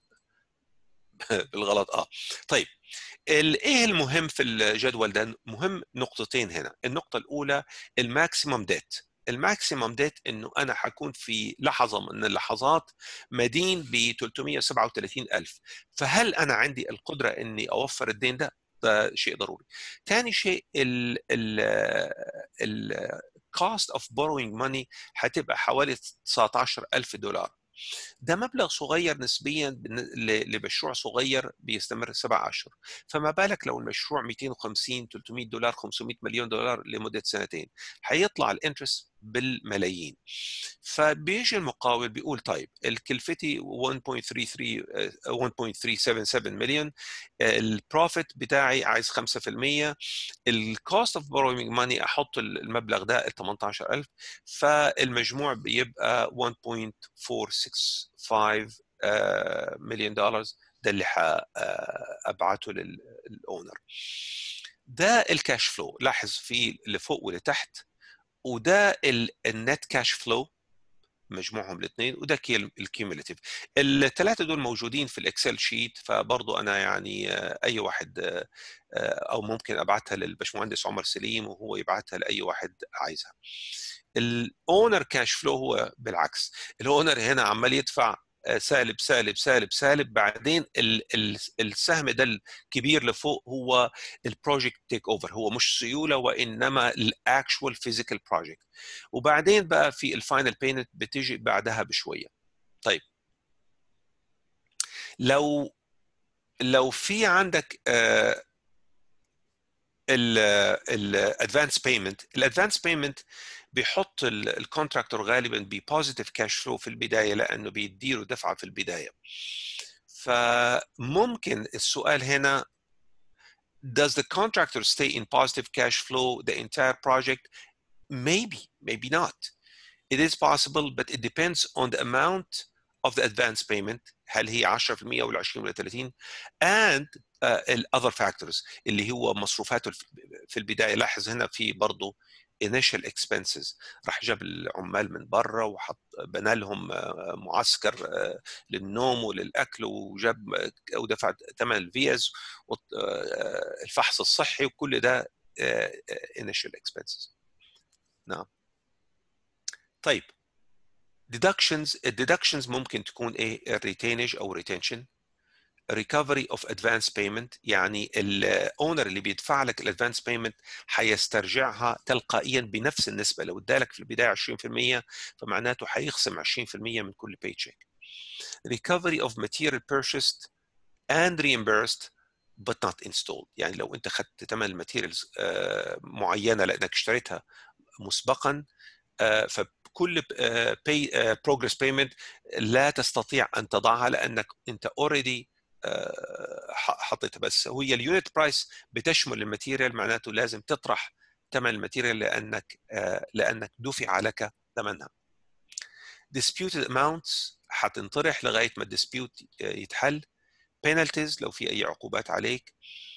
بالغلط اه طيب ايه المهم في الجدول ده مهم نقطتين هنا النقطه الاولى الماكسيمم ديت الماكسيمم ديت انه انا حكون في لحظه من اللحظات مدين ب 337000 فهل انا عندي القدره اني اوفر الدين ده ده شيء ضروري ثاني شيء ال ال ال cost of borrowing money هتبقى حوالي 19000 دولار ده مبلغ صغير نسبيا لمشروع صغير بيستمر سبع اشهر فما بالك لو المشروع 250 300 دولار 500 مليون دولار لمده سنتين هيطلع الانترست بالملايين فبيجي المقاول بيقول طيب الكلفتي 1.33 1.377 مليون البروفيت بتاعي عايز 5% الكوست اوف بوروينج ماني احط المبلغ ده ال 18000 فالمجموع بيبقى 1.465 مليون دولار ده اللي ابعته للاونر ده الكاش فلو لاحظ في لفوق ولتحت وده النت كاش فلو مجموعهم الاثنين وده الكيوميليتيف الثلاثه دول موجودين في الاكسل شيت فبرضه انا يعني اي واحد او ممكن ابعتها للبشمهندس عمر سليم وهو يبعتها لاي واحد عايزها الاونر كاش فلو هو بالعكس الاونر هنا عمال يدفع سالب سالب سالب سالب بعدين ال ال السهم ده الكبير لفوق هو البروجكت تيك اوفر هو مش سيوله وانما الاكشوال فيزيكال بروجكت وبعدين بقى في الفاينل بيمنت بتيجي بعدها بشويه طيب لو لو في عندك الادفانس بيمنت الادفانس بيمنت بيحط الكونتراكتور غالبا ببوزيتيف كاش فلو في البدايه لانه بيديله دفعه في البدايه فممكن السؤال هنا does the contractor stay in positive cash flow the entire project maybe maybe not it is possible but it depends on the amount of the advance payment هل هي 10% ولا 20 ولا 30 and uh, other factors اللي هو مصروفاته في البدايه لاحظ هنا في برضه initial expenses راح جاب العمال من برا وحط بنى لهم معسكر للنوم وللاكل وجاب ودفع ثمن الفيز والفحص الصحي وكل ده initial expenses نعم طيب deductions الديدكشنز ممكن تكون ايه الريتينج او retention recovery of advance payment يعني الاونر اللي بيدفع لك الادفانس بيمنت هيسترجعها تلقائيا بنفس النسبه لو ادالك في البدايه 20% فمعناته هيخصم 20% من كل باي تشيك recovery of material purchased and reimbursed but not installed يعني لو انت خدت ثمن الماتيريالز معينه لانك اشتريتها مسبقا فكل pay progress payment لا تستطيع ان تضعها لانك انت already حطيتها بس هي اليونت برايس بتشمل الماتيريال معناته لازم تطرح ثمن الماتيريال لانك لانك دفع لك ثمنها disputed amounts حتنطرح لغايه ما الديسبيوت يتحل penalties لو في اي عقوبات عليك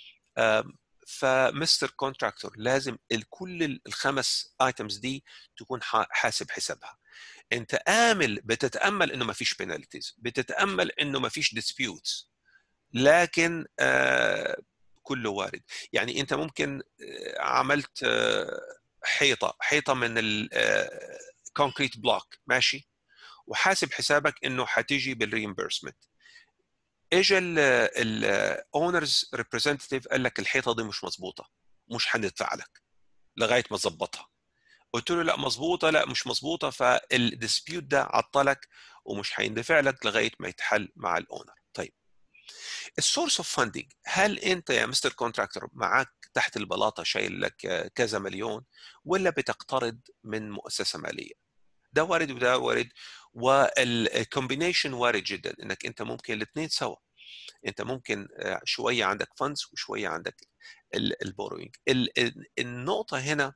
فمستر كونتراكتور لازم كل الخمس ايتمز دي تكون حاسب حسابها انت امل بتتامل انه ما فيش بينالتيز بتتامل انه ما فيش ديسبيوتس لكن آه كله وارد يعني انت ممكن آه عملت آه حيطه حيطه من الكونكريت بلوك ماشي وحاسب حسابك انه حتيجي بالريمبرسمنت اجى الاونرز ريبريزنتيف قال لك الحيطه دي مش مظبوطه مش هندفع لك لغايه ما تظبطها قلت له لا مظبوطه لا مش مظبوطه فالديسبيوت ده عطلك ومش هيندفع لك لغايه ما يتحل مع الاونر طيب السورس اوف فاندنج هل انت يا مستر كونتراكتور معاك تحت البلاطه شايل لك كذا مليون ولا بتقترض من مؤسسه ماليه ده وارد وده وارد والكومبينيشن وارد جدا انك انت ممكن الاثنين سوا انت ممكن شويه عندك فاندز وشويه عندك البوروينج النقطه هنا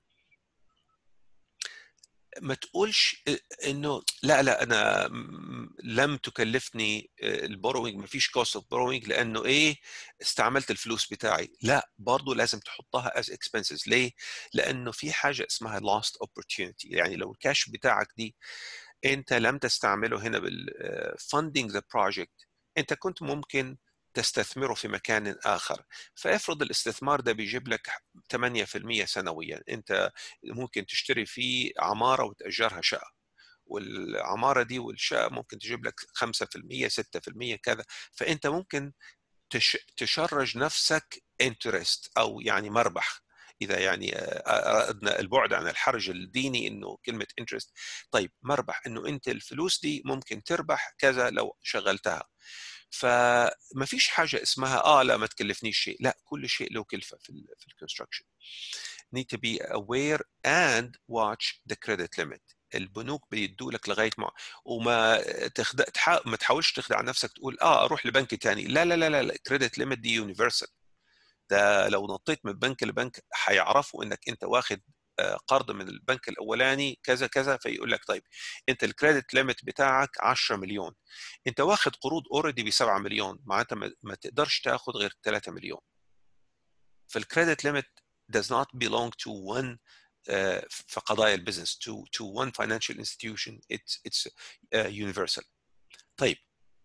ما تقولش انه لا لا انا لم تكلفني البوروينج ما فيش كوست اوف بوروينج لانه ايه استعملت الفلوس بتاعي لا برضه لازم تحطها از اكسبنسز ليه لانه في حاجه اسمها lost opportunity يعني لو الكاش بتاعك دي انت لم تستعمله هنا بالفاندنج ذا بروجكت انت كنت ممكن تستثمره في مكان اخر فافرض الاستثمار ده بيجيب لك 8% سنويا انت ممكن تشتري فيه عماره وتاجرها شقه والعماره دي والشقه ممكن تجيب لك 5% 6% كذا فانت ممكن تشرج نفسك انترست او يعني مربح اذا يعني اردنا البعد عن الحرج الديني انه كلمه انترست طيب مربح انه انت الفلوس دي ممكن تربح كذا لو شغلتها فما فيش حاجه اسمها اه لا ما تكلفنيش شيء لا كل شيء له كلفه في ال في الكونستراكشن need to be aware and watch the credit limit البنوك بيدوا لك لغايه ما وما تخدع تح... ما تحاولش تخدع نفسك تقول اه اروح لبنك ثاني لا لا لا لا الكريدت ليميت دي يونيفرسال ده لو نطيت من بنك لبنك هيعرفوا انك انت واخد قرض من البنك الاولاني كذا كذا فيقول لك طيب انت الكريدت ليميت بتاعك 10 مليون انت واخد قروض اوريدي ب 7 مليون معناتها ما تقدرش تاخد غير 3 مليون فالكريدت ليميت does not belong to one uh, في قضايا البزنس to to one financial institution it's it's uh, universal طيب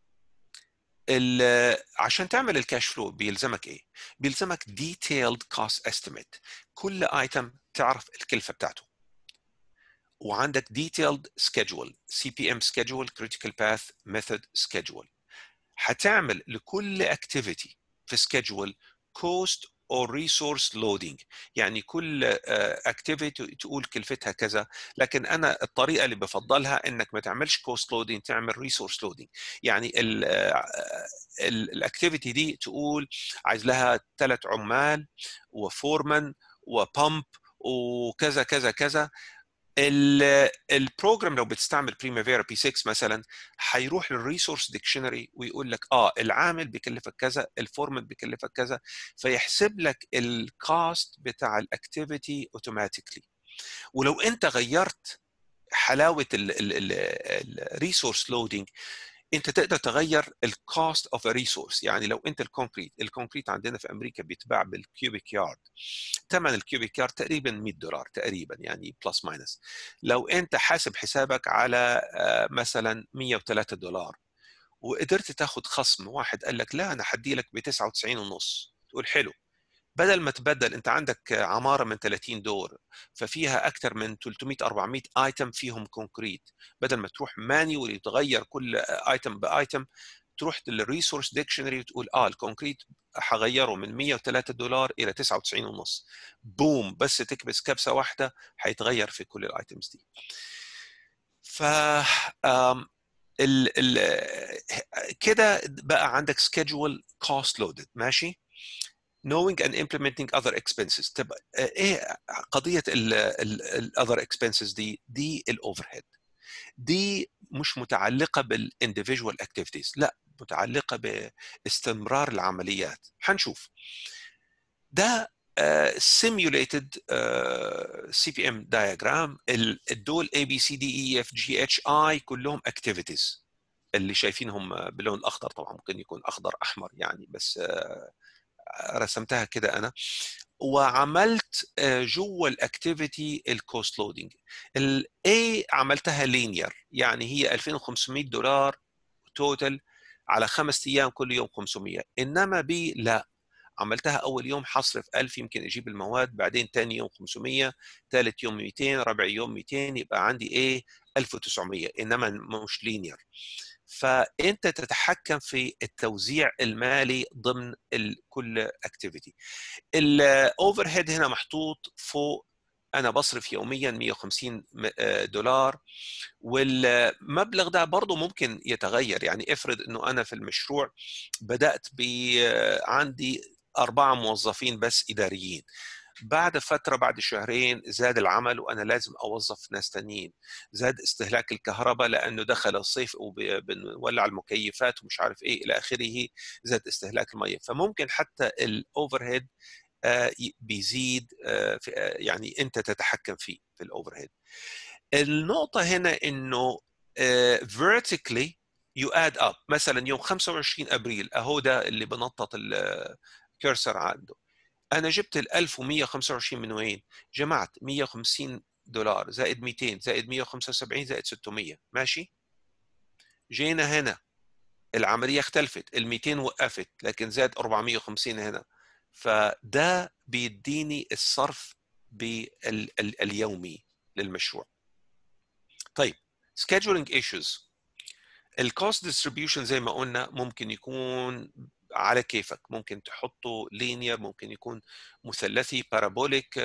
عشان تعمل الكاش فلو بيلزمك ايه؟ بيلزمك detailed cost estimate كل ايتم تعرف الكلفه بتاعته وعندك detailed schedule CPM schedule critical path method schedule هتعمل لكل activity في schedule cost or resource loading يعني كل activity تقول كلفتها كذا لكن انا الطريقه اللي بفضلها انك ما تعملش cost loading تعمل resource loading يعني الاكتيفيتي دي تقول عايز لها ثلاث عمال وفورمان وبامب وكذا كذا كذا البروجرام لو بتستعمل بريمافيرا بي 6 مثلا هيروح للريسورس ديكشنري ويقول لك اه العامل بيكلفك كذا الفورمت بيكلفك كذا فيحسب لك الكاست بتاع الاكتيفيتي اوتوماتيكلي ولو انت غيرت حلاوه الريسورس لودنج انت تقدر تغير الكوست اوف ريسورس يعني لو انت الكونكريت الكونكريت عندنا في امريكا بيتباع بالكيوبيك يارد ثمن الكيوبيك يارد تقريبا 100 دولار تقريبا يعني بلس ماينس لو انت حاسب حسابك على مثلا 103 دولار وقدرت تاخد خصم واحد قال لك لا انا حدي لك ب 99 ونص تقول حلو بدل ما تبدل انت عندك عماره من 30 دور ففيها اكثر من 300 400 ايتم فيهم كونكريت بدل ما تروح مانيولي تغير كل ايتم بايتم تروح للريسورس ديكشنري وتقول اه الكونكريت هغيره من 103 دولار الى 99 ونص بوم بس تكبس كبسه واحده هيتغير في كل الايتمز دي ف ال ال كده بقى عندك schedule cost loaded ماشي knowing and implementing other expenses طب ايه قضيه ال other expenses دي دي الاوفر دي مش متعلقه بالانديفيدوال اكتيفيتيز لا متعلقه باستمرار العمليات هنشوف ده simulated سي بي ام diagram الدول A B C D E F G H I كلهم activities اللي شايفينهم باللون الاخضر طبعا ممكن يكون اخضر احمر يعني بس رسمتها كده انا وعملت جوه الاكتيفيتي الكوست لودنج الاي عملتها لينير يعني هي 2500 دولار توتال على خمس ايام كل يوم 500 انما بي لا عملتها اول يوم حصرف 1000 يمكن اجيب المواد بعدين ثاني يوم 500 ثالث يوم 200 رابع يوم 200 يبقى عندي ايه 1900 انما مش لينير فانت تتحكم في التوزيع المالي ضمن كل اكتيفيتي الاوفر هيد هنا محطوط فوق انا بصرف يوميا 150 دولار والمبلغ ده برضه ممكن يتغير يعني افرض انه انا في المشروع بدات ب عندي اربعه موظفين بس اداريين بعد فترة بعد شهرين زاد العمل وأنا لازم أوظف ناس تانيين زاد استهلاك الكهرباء لأنه دخل الصيف وبنولع المكيفات ومش عارف إيه إلى آخره زاد استهلاك المية فممكن حتى الأوفر هيد بيزيد يعني أنت تتحكم فيه في الأوفر هيد النقطة هنا إنه vertically you add up مثلا يوم 25 ابريل اهو ده اللي بنطط الكرسر عنده انا جبت ال 1125 من وين؟ جمعت 150 دولار زائد 200 زائد 175 زائد 600 ماشي؟ جينا هنا العمليه اختلفت ال 200 وقفت لكن زاد 450 هنا فده بيديني الصرف باليومي للمشروع طيب scheduling issues الكوست ديستريبيوشن زي ما قلنا ممكن يكون على كيفك ممكن تحطه لينير ممكن يكون مثلثي بارابوليك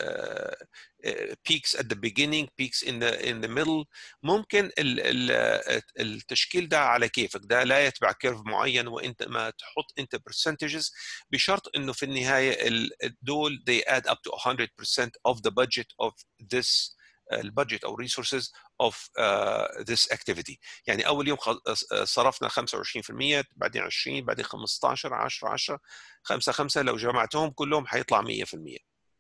بيكس at the beginning peaks in the in the middle ممكن ال ال التشكيل ده على كيفك ده لا يتبع كيرف معين وانت ما تحط انت percentages بشرط انه في النهايه دول they add up to 100% of the budget of this البادجت او ريسورسز اوف ذس اكتيفيتي يعني اول يوم صرفنا 25% بعدين 20 بعدين 15 10 10 5 5 لو جمعتهم كلهم هيطلع 100%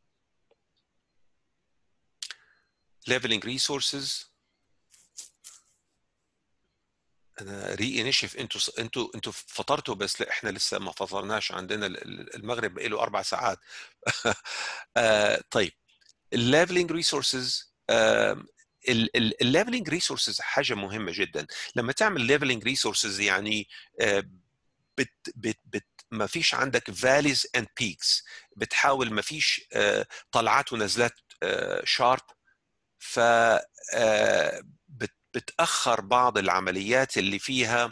leveling resources انا ري انيشيف انتوا انتوا انتوا فطرتوا بس لا احنا لسه ما فطرناش عندنا المغرب بقى له اربع ساعات آه طيب الليفلنج ريسورسز الليفلنج ريسورسز حاجه مهمه جدا لما تعمل ليفلنج ريسورسز يعني بت بت بت ما فيش عندك فاليز اند بيكس بتحاول ما فيش طلعات ونزلات شارب ف بتاخر بعض العمليات اللي فيها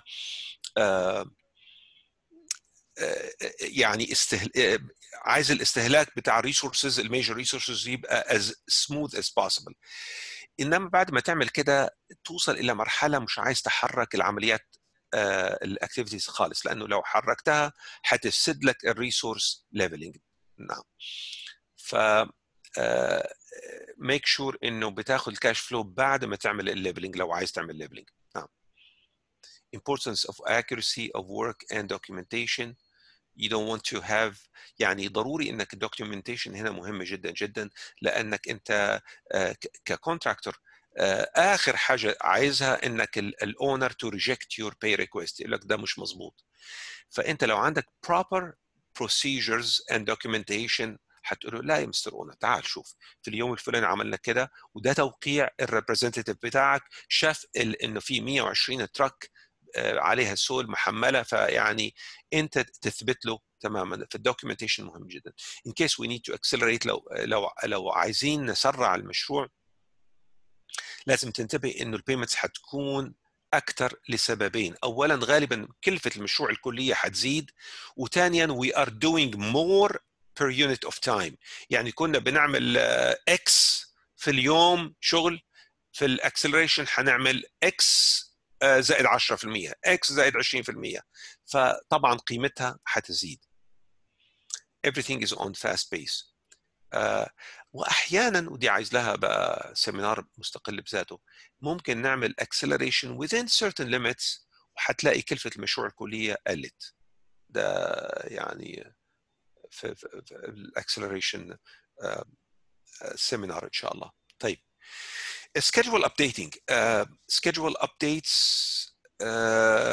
يعني استهل... عايز الاستهلاك بتاع الريسورسز الميجر ريسورسز يبقى as smooth as possible انما بعد ما تعمل كده توصل الى مرحله مش عايز تحرك العمليات الاكتيفيتيز خالص لانه لو حركتها هتفسد لك الريسورس ليفلنج نعم ف ميك شور انه بتاخد الكاش فلو بعد ما تعمل الليبلنج لو عايز تعمل ليبلنج نعم importance of accuracy of work and documentation you don't want to have يعني ضروري انك الدوكيومنتيشن هنا مهم جدا جدا لانك انت ككونتراكتور اخر حاجه عايزها انك الاونر تو ريجكت يور باي ريكويست يقول لك ده مش مظبوط فانت لو عندك proper procedures and documentation هتقول له لا يا مستر اونر تعال شوف في اليوم الفلاني عملنا كده وده توقيع الريبريزنتيف بتاعك شاف انه في 120 تراك عليها سول محمله فيعني انت تثبت له تماما في الدوكيومنتيشن مهم جدا in case we need to accelerate لو لو لو عايزين نسرع المشروع لازم تنتبه انه البيمنتس حتكون اكثر لسببين اولا غالبا كلفه المشروع الكليه حتزيد وثانيا we are doing more per unit of time يعني كنا بنعمل اكس في اليوم شغل في الاكسلريشن حنعمل اكس زائد 10% اكس زائد 20% فطبعا قيمتها حتزيد everything is on fast pace uh, واحيانا ودي عايز لها بقى سيمينار مستقل بذاته ممكن نعمل acceleration within certain limits وحتلاقي كلفه المشروع الكليه قلت ده يعني في, في, في الاكسلريشن سيمينار ان شاء الله طيب schedule updating uh, schedule updates uh,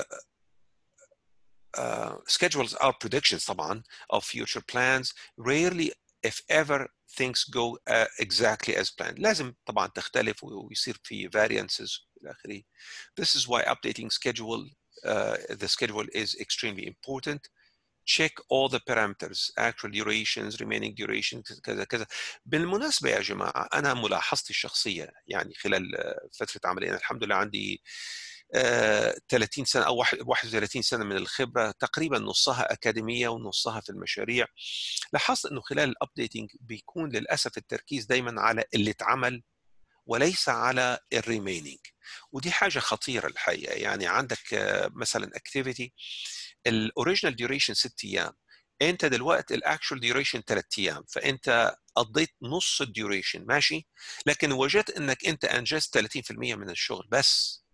uh, schedules are predictions طبعا of future plans rarely if ever things go uh, exactly as planned لازم طبعا تختلف ويصير في variances الى اخره this is why updating schedule uh, the schedule is extremely important check all the parameters actual durations remaining durations كذا كذا بالمناسبة يا جماعة أنا ملاحظتي الشخصية يعني خلال فترة عملي أنا الحمد لله عندي 30 سنة أو 31 سنة من الخبرة تقريبا نصها أكاديمية ونصها في المشاريع لاحظت أنه خلال الأبديتنج بيكون للأسف التركيز دايما على اللي اتعمل وليس على الريمينينج ودي حاجة خطيرة الحقيقة يعني عندك مثلا اكتيفيتي الاوريجينال ديوريشن ست ايام انت دلوقتي الاكشوال ديوريشن ثلاث ايام فانت قضيت نص الديوريشن ماشي لكن وجدت انك انت انجزت 30% من الشغل بس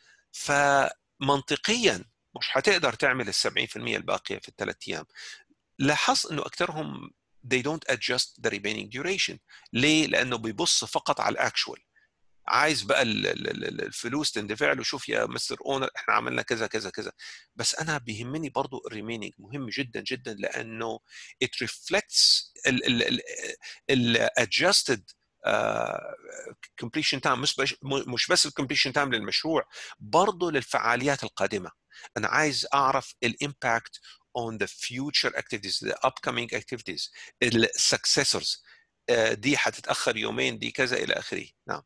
فمنطقيا مش هتقدر تعمل ال 70% الباقيه في الثلاث ايام لاحظت انه اكثرهم they don't adjust the remaining duration ليه؟ لانه بيبص فقط على الاكشوال عايز بقى الفلوس تندفع له شوف يا مستر اونر احنا عملنا كذا كذا كذا بس انا بيهمني برضو الريمينينج مهم جدا جدا لانه it reflects ال adjusted completion time مش بس مش بس الكومبليشن تايم للمشروع برضه للفعاليات القادمه انا عايز اعرف الامباكت on the future activities the upcoming activities ال successors دي هتتاخر يومين دي كذا الى اخره نعم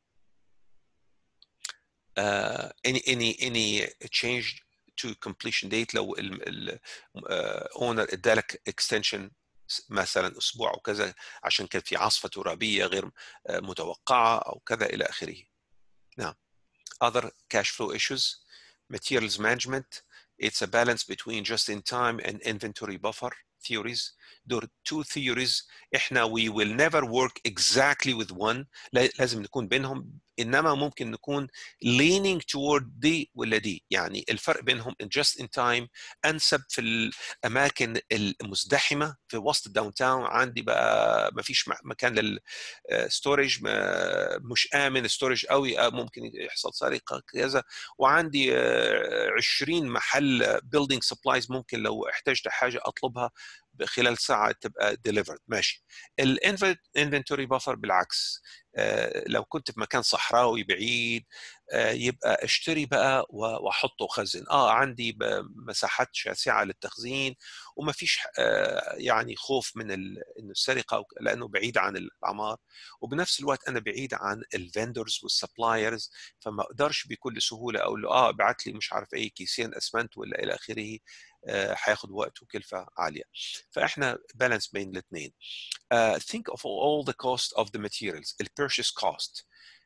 uh, any any any change to completion date لو الاونر ادالك extension مثلا اسبوع او كذا عشان كان في عاصفه ترابيه غير متوقعه او كذا الى اخره. نعم. Other cash flow issues materials management it's a balance between just in time and inventory buffer theories دول two theories احنا we will never work exactly with one لازم نكون بينهم انما ممكن نكون leaning toward دي ولا دي يعني الفرق بينهم in just in time انسب في الاماكن المزدحمه في وسط الداون تاون عندي بقى ما فيش مكان للستورج مش امن ستورج قوي ممكن يحصل سرقه كذا وعندي 20 محل building supplies ممكن لو احتجت حاجه اطلبها خلال ساعه تبقى ديليفرد ماشي الانفنتوري بافر بالعكس آه لو كنت في مكان صحراوي بعيد آه يبقى اشتري بقى واحطه وخزن اه عندي مساحات شاسعه للتخزين وما فيش آه يعني خوف من انه السرقه لانه بعيد عن الاعمار وبنفس الوقت انا بعيد عن الفندرز والسبلايرز فما اقدرش بكل سهوله اقول له اه ابعت لي مش عارف ايه كيسين اسمنت ولا الى اخره هياخد وقت وكلفه عاليه فاحنا بالانس بين الاثنين uh, think of all the cost of the materials ال purchase cost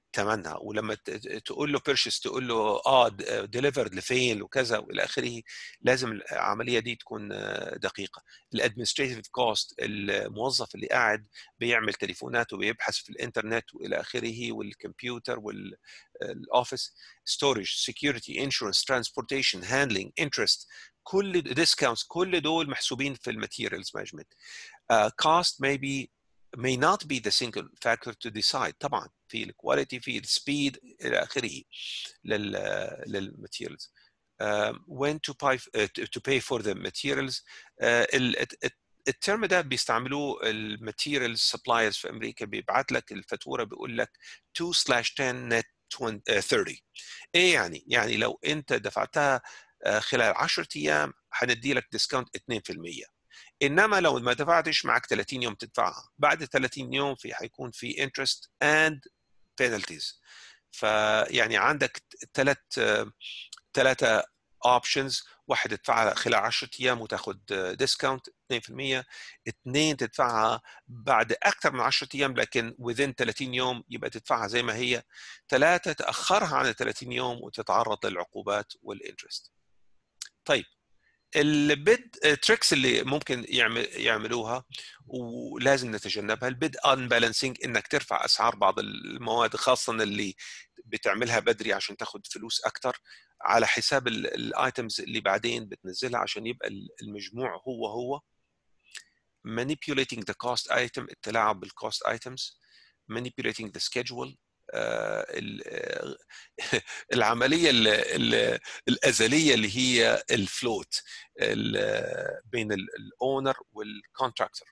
ثمنها ولما تقول له بيرشيس تقول له اه ديليفرد لفين وكذا والى اخره لازم العمليه دي تكون دقيقه الادمنستريتيف كوست الموظف اللي قاعد بيعمل تليفونات وبيبحث في الانترنت والى اخره والكمبيوتر والاوفيس ستورج سكيورتي انشورنس ترانسبورتيشن هاندلنج انترست كل ديسكاونتس كل دول محسوبين في الماتيريالز مانجمنت كوست may be may not be the single factor to decide طبعا في الكواليتي في السبيد الى اخره لل للماتيريالز uh, when to pay uh, to pay for the materials uh, الترم ده بيستعملوه الماتيريالز سبلايرز في امريكا بيبعت لك الفاتوره بيقول لك 2 سلاش 10 نت 30 ايه يعني؟ يعني لو انت دفعتها خلال 10 ايام هندي لك ديسكاونت 2% انما لو ما دفعتش معك 30 يوم تدفعها بعد 30 يوم في حيكون في انترست اند بينالتيز فيعني عندك ثلاث ثلاثه اوبشنز واحد تدفعها خلال 10 ايام وتاخد ديسكاونت 2% اثنين تدفعها بعد اكثر من 10 ايام لكن within 30 يوم يبقى تدفعها زي ما هي ثلاثه تاخرها عن 30 يوم وتتعرض للعقوبات والانترست طيب البيد تريكس اللي ممكن يعمل يعملوها ولازم نتجنبها البيد ان بالانسنج انك ترفع اسعار بعض المواد خاصه اللي بتعملها بدري عشان تاخد فلوس اكتر على حساب الايتمز اللي بعدين بتنزلها عشان يبقى المجموع هو هو manipulating the cost item التلاعب بالكوست items manipulating the schedule العمليه ال ال الازليه اللي هي الفلوت بين الاونر والكونتراكتور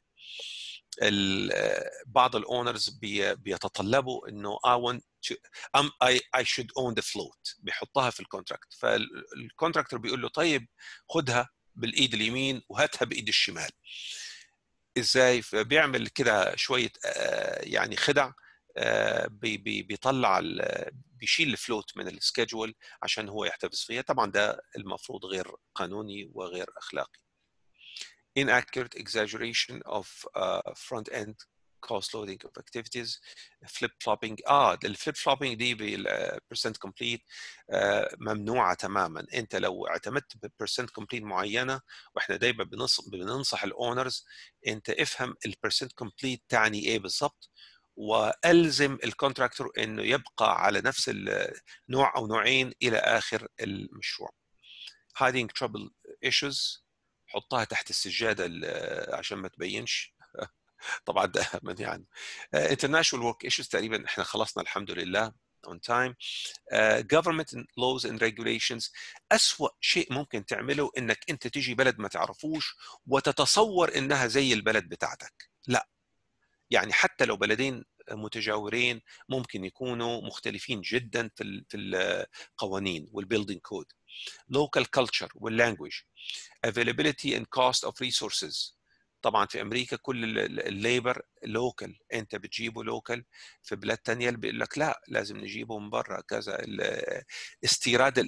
بعض الاونرز بيتطلبوا انه I want to um, I, I should own the float بيحطها في الكونتراكت فالكونتراكتور بيقول له طيب خدها بالايد اليمين وهاتها بايد الشمال ازاي بيعمل كده شويه يعني خدع بي بي بيطلع بيشيل الفلوت من السكيدجول عشان هو يحتفظ فيها طبعا ده المفروض غير قانوني وغير اخلاقي inaccurate exaggeration of uh, front end cost loading of activities flip flopping اه الفليب فلوبينج دي بالبرسنت كومبليت ممنوعه تماما انت لو اعتمدت ببرسنت كومبليت معينه واحنا دايما بننصح الاونرز انت افهم البرسنت كومبليت تعني ايه بالضبط والزم الكونتراكتور انه يبقى على نفس النوع او نوعين الى اخر المشروع hiding trouble issues حطها تحت السجاده عشان ما تبينش طبعا ده من يعني international work issues تقريبا احنا خلصنا الحمد لله on time uh, government laws and regulations أسوأ شيء ممكن تعمله انك انت تيجي بلد ما تعرفوش وتتصور انها زي البلد بتاعتك لا يعني حتى لو بلدين متجاورين ممكن يكونوا مختلفين جدا في في القوانين والبيلدينج كود local culture واللانجوج availability and cost of resources طبعا في امريكا كل الليبر لوكال انت بتجيبه لوكال في بلاد تانية بيقول لك لا لازم نجيبه من برا كذا استيراد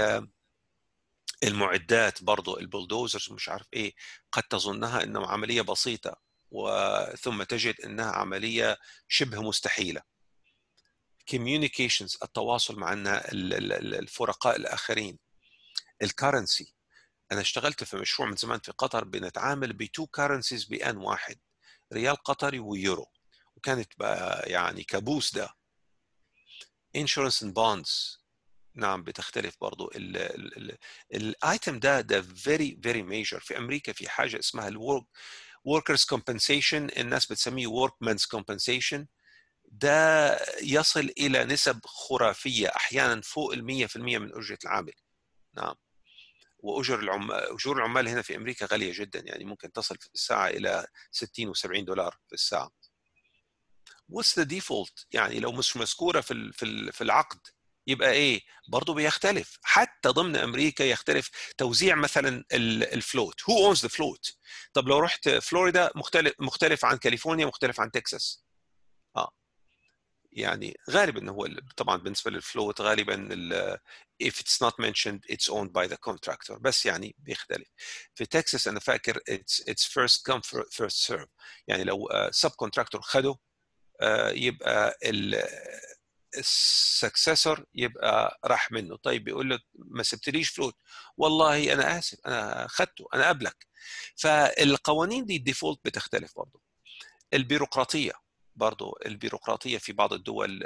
المعدات برضه البلدوزرز مش عارف ايه قد تظنها انه عمليه بسيطه وثم تجد انها عمليه شبه مستحيله communications التواصل مع الفرقاء الاخرين الكرنسي انا اشتغلت في مشروع من زمان في قطر بنتعامل بتو كرنسيز بان واحد ريال قطري ويورو وكانت بقى يعني كابوس ده insurance and bonds نعم بتختلف برضو الايتم ده ده very very major في امريكا في حاجه اسمها الورك workers compensation الناس بتسميه workman's compensation ده يصل الى نسب خرافيه احيانا فوق ال 100% من اجره العامل نعم واجر العمال اجور العمال هنا في امريكا غاليه جدا يعني ممكن تصل في الساعه الى 60 و70 دولار في الساعه what's the default يعني لو مش مذكوره في في في العقد يبقى ايه برضه بيختلف حتى ضمن امريكا يختلف توزيع مثلا الفلوت هو اونز ذا فلوت طب لو رحت فلوريدا مختلف مختلف عن كاليفورنيا مختلف عن تكساس اه يعني غالبا هو طبعا بالنسبه للفلوت غالبا if it's not mentioned it's owned by the contractor بس يعني بيختلف في تكساس انا فاكر it's it's first come first serve يعني لو سب uh, كونتراكتور خده uh, يبقى ال السكسسور يبقى راح منه طيب يقول له ما سبتليش فلوس والله انا اسف انا اخذته انا قبلك فالقوانين دي الديفولت بتختلف برضه البيروقراطيه برضه البيروقراطيه في بعض الدول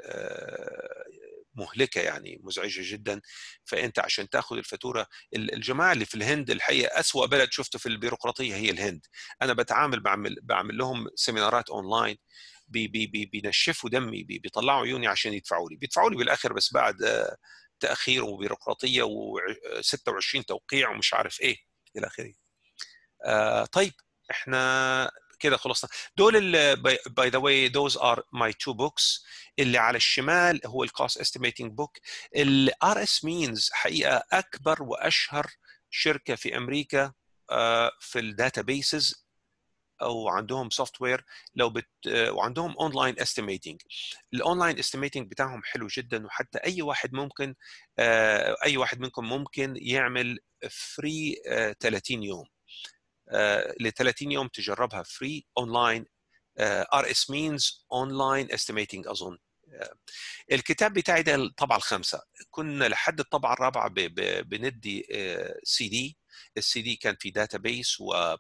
مهلكه يعني مزعجه جدا فانت عشان تاخذ الفاتوره الجماعه اللي في الهند الحقيقه اسوا بلد شفته في البيروقراطيه هي الهند انا بتعامل بعمل بعمل لهم سيمينارات اونلاين بي بي بي بينشفوا دمي بي بيطلعوا عيوني عشان يدفعوا لي بيدفعوا لي بالاخر بس بعد تاخير وبيروقراطيه و26 توقيع ومش عارف ايه الى اخره آه طيب احنا كده خلصنا دول باي ذا واي دوز ار ماي تو بوكس اللي على الشمال هو الكوست استيميتنج بوك الار اس مينز حقيقه اكبر واشهر شركه في امريكا في الداتا بيسز او عندهم سوفت وير لو بت وعندهم اونلاين استيميتنج الاونلاين استيميتنج بتاعهم حلو جدا وحتى اي واحد ممكن اي واحد منكم ممكن يعمل فري 30 يوم ل 30 يوم تجربها فري اونلاين ار اس مينز اونلاين استيميتنج اظن الكتاب بتاعي ده الطبعه الخامسه كنا لحد الطبعه الرابعه بندي سي دي السي دي كان في داتا بيس و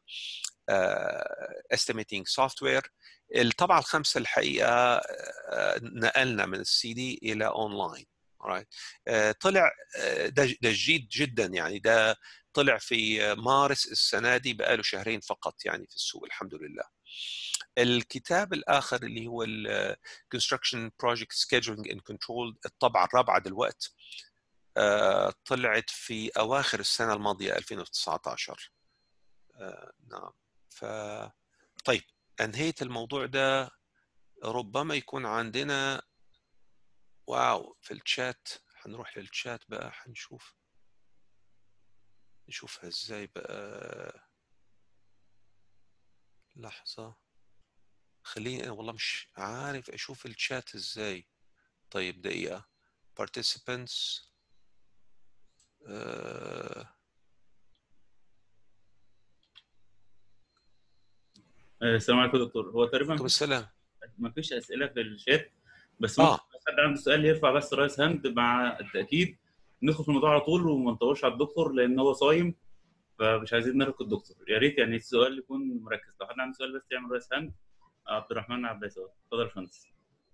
استيميتنج سوفت وير الطبعه الخامسه الحقيقه نقلنا من السي دي الى اونلاين طلع ده جديد جدا يعني ده طلع في مارس السنه دي بقاله شهرين فقط يعني في السوق الحمد لله الكتاب الاخر اللي هو ال Construction Project Scheduling and Control الطبعه الرابعه دلوقتي طلعت في اواخر السنه الماضيه 2019 نعم ف طيب انهيت الموضوع ده ربما يكون عندنا واو في الشات هنروح للشات بقى هنشوف نشوفها ازاي بقى لحظة خليني والله مش عارف اشوف الشات ازاي طيب دقيقة participants آه السلام عليكم يا دكتور هو تقريبا عليكم السلام ما فيش اسئله في الشات بس آه. ممكن حد عنده سؤال يرفع بس رايس هاند مع التاكيد ندخل في الموضوع على طول وما نطولش على الدكتور لان هو صايم فمش عايزين نرهق الدكتور يا ريت يعني السؤال يكون مركز لو حد عنده سؤال بس يعمل رايس هاند عبد الرحمن عباس اتفضل يا باشمهندس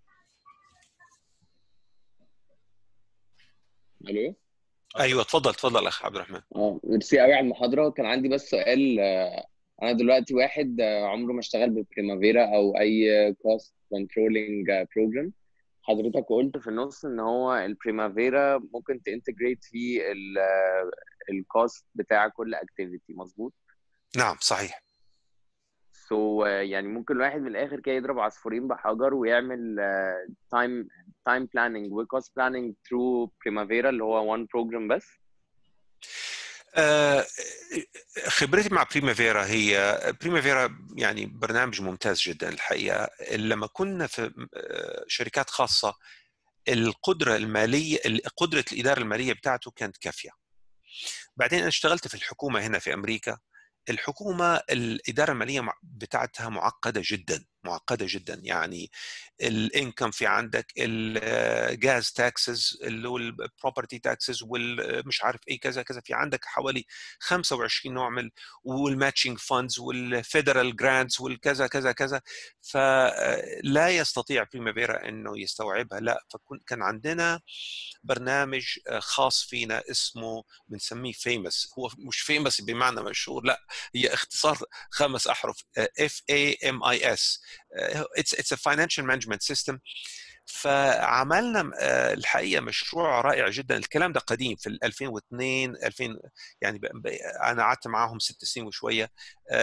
الو ايوه اتفضل اتفضل اخ عبد الرحمن اه ميرسي قوي على المحاضره كان عندي بس سؤال آه، انا دلوقتي واحد آه، عمره ما اشتغل ببريمافيرا او اي كوست كنترولينج بروجرام حضرتك قلت في النص ان هو البريمافيرا ممكن تنتجريت فيه الكوست بتاع كل اكتيفيتي مظبوط نعم صحيح سو so, يعني ممكن الواحد من الاخر كده يضرب عصفورين بحجر ويعمل تايم تايم بلاننج وكوست بلاننج ثرو بريمافيرا اللي هو وان بروجرام بس آه، خبرتي مع بريمافيرا هي بريمافيرا يعني برنامج ممتاز جدا الحقيقه لما كنا في آه، شركات خاصه القدره الماليه قدره الاداره الماليه بتاعته كانت كافيه بعدين انا اشتغلت في الحكومه هنا في امريكا الحكومه الاداره الماليه بتاعتها معقده جدا معقده جدا يعني الانكم في عندك الجاز تاكسز اللي هو البروبرتي تاكسز والمش عارف ايه كذا كذا في عندك حوالي 25 نوع من والماتشنج فاندز والفيدرال جرانتس والكذا كذا كذا فلا يستطيع بريمافيرا انه يستوعبها لا فكان عندنا برنامج خاص فينا اسمه بنسميه فيمس هو مش فيمس بمعنى مشهور لا هي اختصار خمس احرف اف اي ام اي اس اتس اتس ا فاينانشال مانجمنت سيستم فعملنا الحقيقه مشروع رائع جدا الكلام ده قديم في 2002 2000 يعني انا قعدت معاهم ست سنين وشويه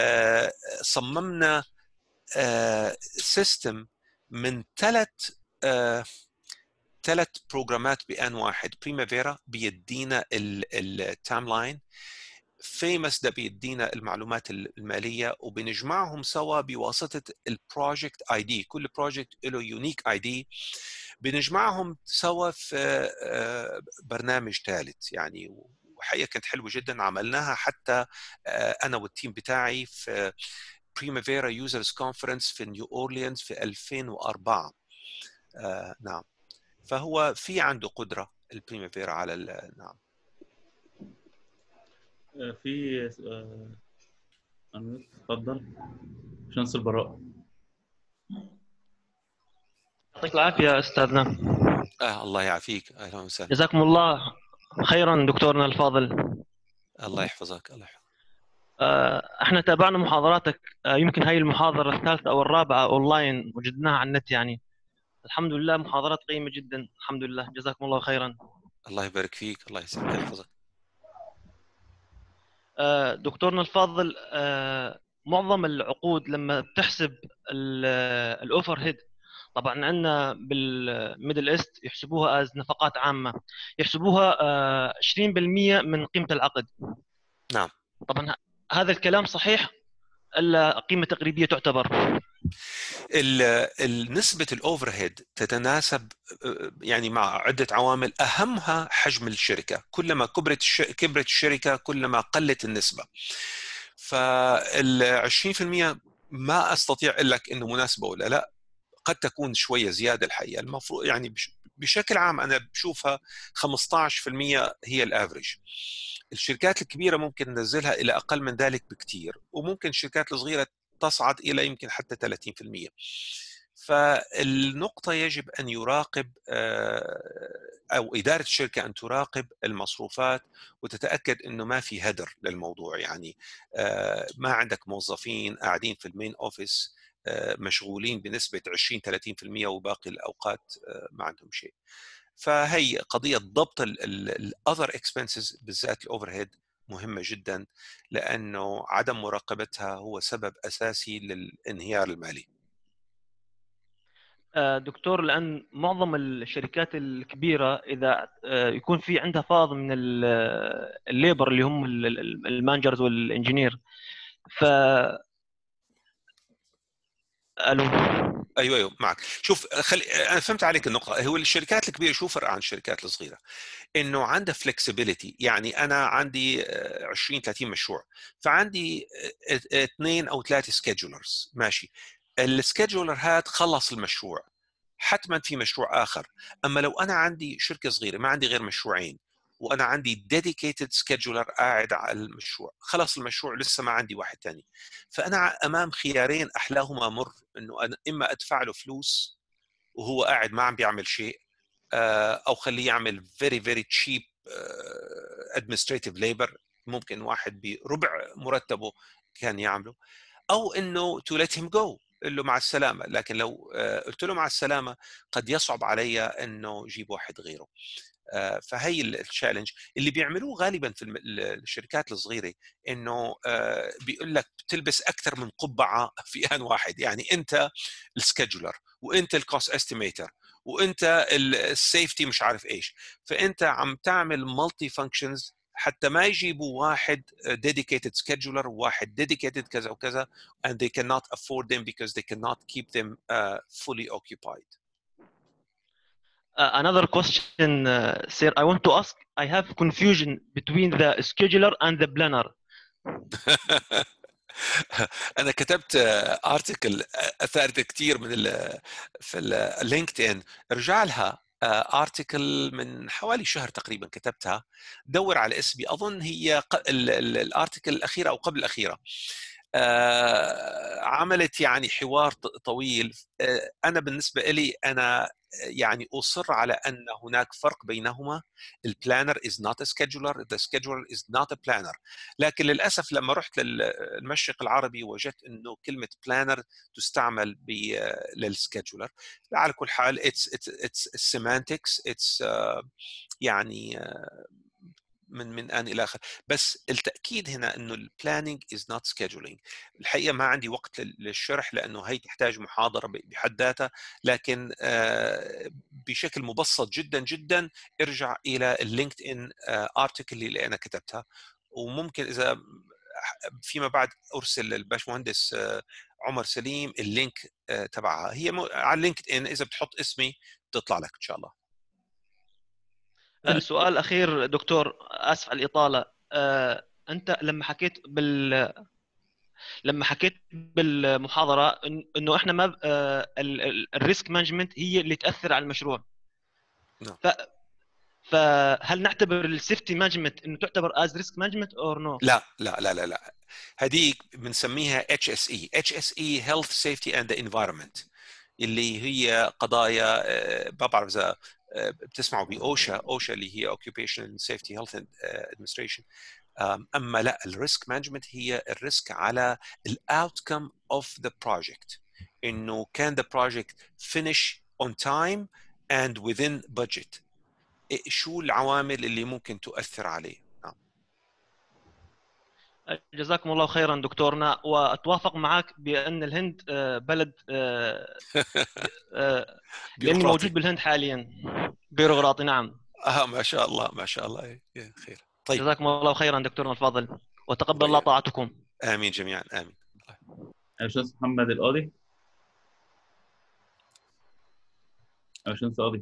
صممنا سيستم من ثلاث ثلاث بروجرامات بان واحد بريمافيرا بيدينا التايم لاين فيمس ده بيدينا المعلومات الماليه وبنجمعهم سوا بواسطه البروجكت اي دي كل بروجكت له يونيك اي دي بنجمعهم سوا في برنامج ثالث يعني وحقيقه كانت حلوه جدا عملناها حتى انا والتيم بتاعي في بريمافيرا يوزرز كونفرنس في نيو اورليانز في 2004 آه نعم فهو في عنده قدره البريمافيرا على نعم في اتفضل شمس البراء يعطيك العافيه استاذنا آه الله يعافيك اهلا وسهلا جزاكم الله خيرا دكتورنا الفاضل الله يحفظك الله يحفظك احنا تابعنا محاضراتك يمكن هاي المحاضره الثالثه او الرابعه اونلاين وجدناها على النت يعني الحمد لله محاضرات قيمه جدا الحمد لله جزاكم الله خيرا الله يبارك فيك الله يحفظك دكتورنا الفاضل معظم العقود لما بتحسب الاوفر هيد طبعا عندنا بالميدل ايست يحسبوها از نفقات عامه يحسبوها 20% من قيمه العقد نعم طبعا هذا الكلام صحيح الا قيمه تقريبيه تعتبر نسبة الأوفر هيد تتناسب يعني مع عدة عوامل أهمها حجم الشركة كلما كبرت كبرت الشركة كلما قلت النسبة فال 20% ما استطيع اقول لك انه مناسبه ولا لا قد تكون شويه زياده الحقيقه المفروض يعني بشكل عام انا بشوفها 15% هي الافريج الشركات الكبيره ممكن ننزلها الى اقل من ذلك بكثير وممكن الشركات الصغيره تصعد الى يمكن حتى 30% فالنقطة يجب أن يراقب أو إدارة الشركة أن تراقب المصروفات وتتأكد أنه ما في هدر للموضوع يعني ما عندك موظفين قاعدين في المين أوفيس مشغولين بنسبة 20 30% وباقي الأوقات ما عندهم شيء فهي قضية ضبط الأذر اكسبنسز بالذات الأوفر هيد مهمة جدا لأنه عدم مراقبتها هو سبب أساسي للانهيار المالي دكتور لان معظم الشركات الكبيره اذا يكون في عندها فاض من الليبر اللي هم المانجرز والانجينير ف الو ايوه ايوه معك شوف خلي انا فهمت عليك النقطه هو الشركات الكبيره شو فرق عن الشركات الصغيره انه عندها فلكسبيليتي يعني انا عندي 20 30 مشروع فعندي اثنين او ثلاثه سكيدجولرز ماشي السكيدجولر هاد خلص المشروع حتما في مشروع اخر اما لو انا عندي شركه صغيره ما عندي غير مشروعين وانا عندي ديديكيتد سكيدجولر قاعد على المشروع خلص المشروع لسه ما عندي واحد ثاني فانا امام خيارين احلاهما مر انه أنا اما ادفع له فلوس وهو قاعد ما عم بيعمل شيء او خليه يعمل فيري فيري تشيب ادمنستريتيف ليبر ممكن واحد بربع مرتبه كان يعمله او انه تو ليت هيم جو قل له مع السلامه لكن لو قلت له مع السلامه قد يصعب علي انه اجيب واحد غيره فهي التشالنج اللي بيعملوه غالبا في الشركات الصغيره انه بيقول لك بتلبس اكثر من قبعه في ان واحد يعني انت السكجولر وانت الكوست استيميتر وانت السيفتي مش عارف ايش فانت عم تعمل مالتي فانكشنز حتى ما يجيبوا واحد dedicated scheduler وواحد dedicated كذا وكذا and they cannot afford them because they cannot keep them uh, fully occupied. Uh, another question, uh, sir. I want to ask. I have confusion between the scheduler and the planner. انا كتبت ارتكل اثارت كثير من ال في اللينكد ان ارجع لها ارتكل من حوالي شهر تقريبا كتبتها دور على اسمي اظن هي الارتكل الاخيره او قبل الاخيره عملت يعني حوار طويل انا بالنسبه لي انا يعني اصر على ان هناك فرق بينهما البلانر is not a scheduler the scheduler is not a planner لكن للاسف لما رحت للمشرق العربي وجدت انه كلمه بلانر تستعمل للسكيدجولر على كل حال it's it's it's semantics it's uh, يعني uh, من من ان الى اخر بس التاكيد هنا انه البلاننج از نوت سكيدجولينج الحقيقه ما عندي وقت للشرح لانه هي تحتاج محاضره بحد ذاتها لكن بشكل مبسط جدا جدا ارجع الى اللينكد ان ارتكل اللي انا كتبتها وممكن اذا فيما بعد ارسل للباشمهندس عمر سليم اللينك تبعها هي على لينكد ان اذا بتحط اسمي بتطلع لك ان شاء الله سؤال اخير دكتور اسف على الاطاله أه انت لما حكيت بال لما حكيت بالمحاضره انه احنا ما أه الريسك مانجمنت هي اللي تاثر على المشروع نعم. ف فهل نعتبر السيفتي مانجمنت انه تعتبر از ريسك مانجمنت اور نو؟ لا لا لا لا لا هذه بنسميها اتش اس اي اتش اس اي هيلث سيفتي اند انفايرمنت اللي هي قضايا آه، ما بعرف اذا آه، بتسمعوا باوشا اوشا اللي هي اوكيوبيشنال سيفتي هيلث ادمنستريشن اما لا الريسك مانجمنت هي الريسك على الاوتكم اوف ذا بروجكت انه كان ذا بروجكت فينيش اون تايم اند within budget إيه- شو العوامل اللي ممكن تؤثر عليه نعم جزاكم الله خيرا دكتورنا واتوافق معك بان الهند آه، بلد آه، آه، لاني بيروقراطي. موجود بالهند حاليا بيروقراطي نعم اه ما شاء الله ما شاء الله إيه، إيه، خير طيب جزاكم الله خيرا دكتورنا الفاضل وتقبل طيب. الله طاعتكم امين جميعا امين باشمهندس محمد القاضي باشمهندس القاضي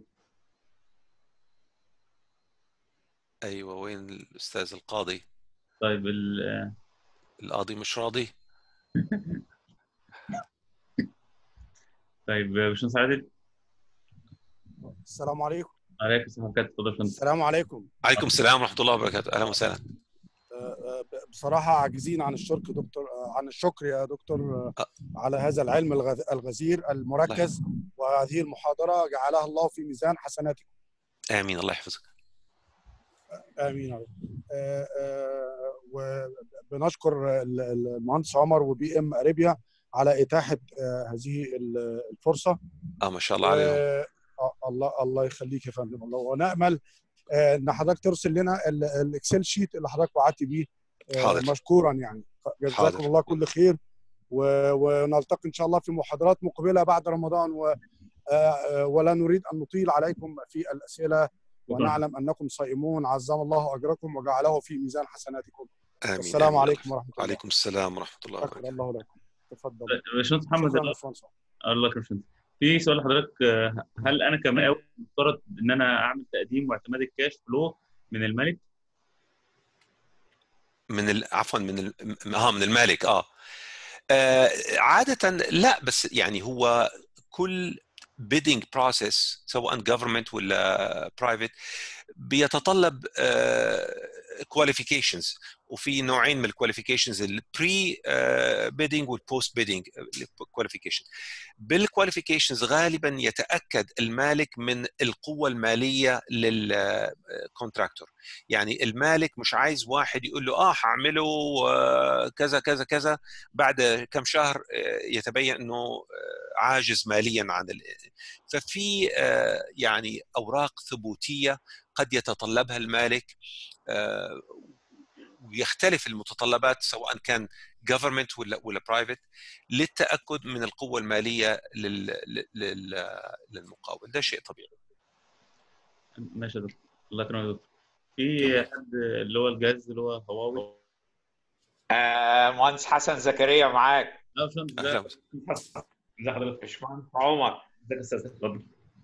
ايوه وين الاستاذ القاضي طيب ال- القاضي مش راضي طيب باشمهندس عادل السلام عليكم عليكم السلام ورحمه الله اتفضل يا باشمهندس السلام عليكم عليكم السلام ورحمه الله وبركاته اهلا وسهلا آه، آه، بصراحة عاجزين عن الشكر دكتور آه، عن الشكر يا دكتور آه، أه. على هذا العلم الغ- الغزير المركز وهذه المحاضرة جعلها الله في ميزان حسناتكم امين الله يحفظك آمين يا رب آه، آه، وبنشكر ال- ال- المهندس عمر وبي ام اريبيا على إتاحة آه، هذه ال- الفرصة اه ما شاء الله عليهم آه، آه، الله الله يخليك يا فندم الله ونامل آه، ان حضرتك ترسل لنا ال- الاكسل شيت اللي حضرتك وعدت بيه آه، حاضر. مشكورا يعني حاضر. جزاكم الله كل خير و- ونلتقي ان شاء الله في محاضرات مقبله بعد رمضان و آه، آه، ولا نريد ان نطيل عليكم في الاسئله ونعلم انكم صائمون عظم الله اجركم وجعله في ميزان حسناتكم امين السلام آمين. عليكم ورحمه الله وعليكم السلام ورحمه الله شكر وبركاته الله لكم تفضل باشمهندس محمد شكرا القاضي. يا باشمهندس. الله يكرمك يا باشمهندس. في سؤال لحضرتك آه، هل انا كمقاول مفترض ان انا اعمل تقديم واعتماد الكاش فلو من الملك من ال... عفوا من ال... اه من المالك اه آه، عادة لا بس يعني هو كل bidding process سواء government ولا private بيتطلب آه، qualifications وفي نوعين من الكواليفيكيشنز البري بيدنج والبوست بيدنج كواليفيكيشن بالكواليفيكيشنز غالبا يتاكد المالك من القوه الماليه للكونتراكتور يعني المالك مش عايز واحد يقول له اه هعمله آه، كذا كذا كذا بعد كم شهر آه، يتبين انه آه، عاجز ماليا عن ال... ففي آه، يعني اوراق ثبوتيه قد يتطلبها المالك آه، ويختلف المتطلبات سواء كان government ولا ولا برايفت للتاكد من القوه الماليه لل... لل... للمقاول ده شيء طبيعي ماشي يا دكتور الله يكرمك يا دكتور في حد اللي هو الجهاز اللي هو هواوي آه مهندس حسن زكريا معاك لا يا باشمهندس اهلا ازي ازي حضرتك باشمهندس عمر ازيك يا استاذ اتفضل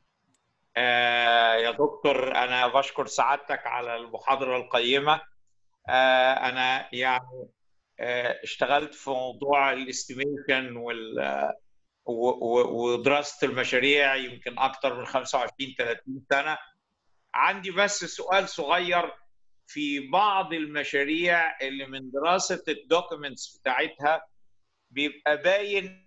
آه يا دكتور انا بشكر سعادتك على المحاضره القيمه آه انا يعني آه اشتغلت في موضوع الاستيميشن وال و- و- ودراسه المشاريع يمكن اكتر من 25 30 سنه عندي بس سؤال صغير في بعض المشاريع اللي من دراسه الدوكيومنتس بتاعتها بيبقى باين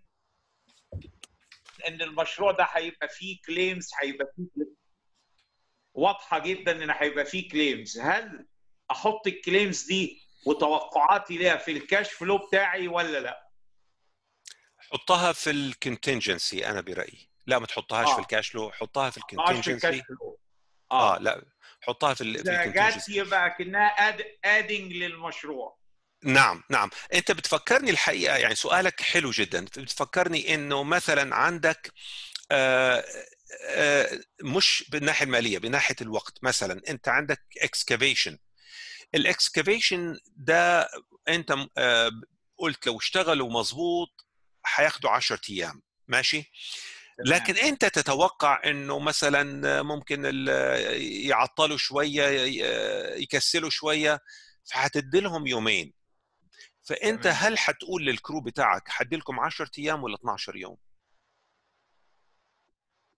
ان المشروع ده هيبقى فيه كليمز هيبقى فيه واضحه جدا ان هيبقى فيه كليمز هل احط الكليمز دي وتوقعاتي ليها في الكاش فلو بتاعي ولا لا؟ حطها في الكونتنجنسي انا برايي لا ما تحطهاش آه. في الكاش فلو حطها في ما أقعدش في الكاش الكونتنجنسي فلو اه لا حطها في ال- في اذا جت الكونتنجنسي يبقى كانها ادنج للمشروع نعم نعم انت بتفكرني الحقيقه يعني سؤالك حلو جدا بتفكرني انه مثلا عندك آه، آه، مش بالناحيه الماليه بناحيه الوقت مثلا انت عندك اكسكافيشن الاكسكافيشن ده انت آه، قلت لو اشتغلوا مظبوط هياخدوا 10 ايام ماشي لكن انت تتوقع انه مثلا ممكن ال- يعطلوا شويه ي- يكسلوا شويه فهتدي لهم يومين فانت تمام. هل حتقول للكرو بتاعك حدي لكم 10 ايام ولا 12 يوم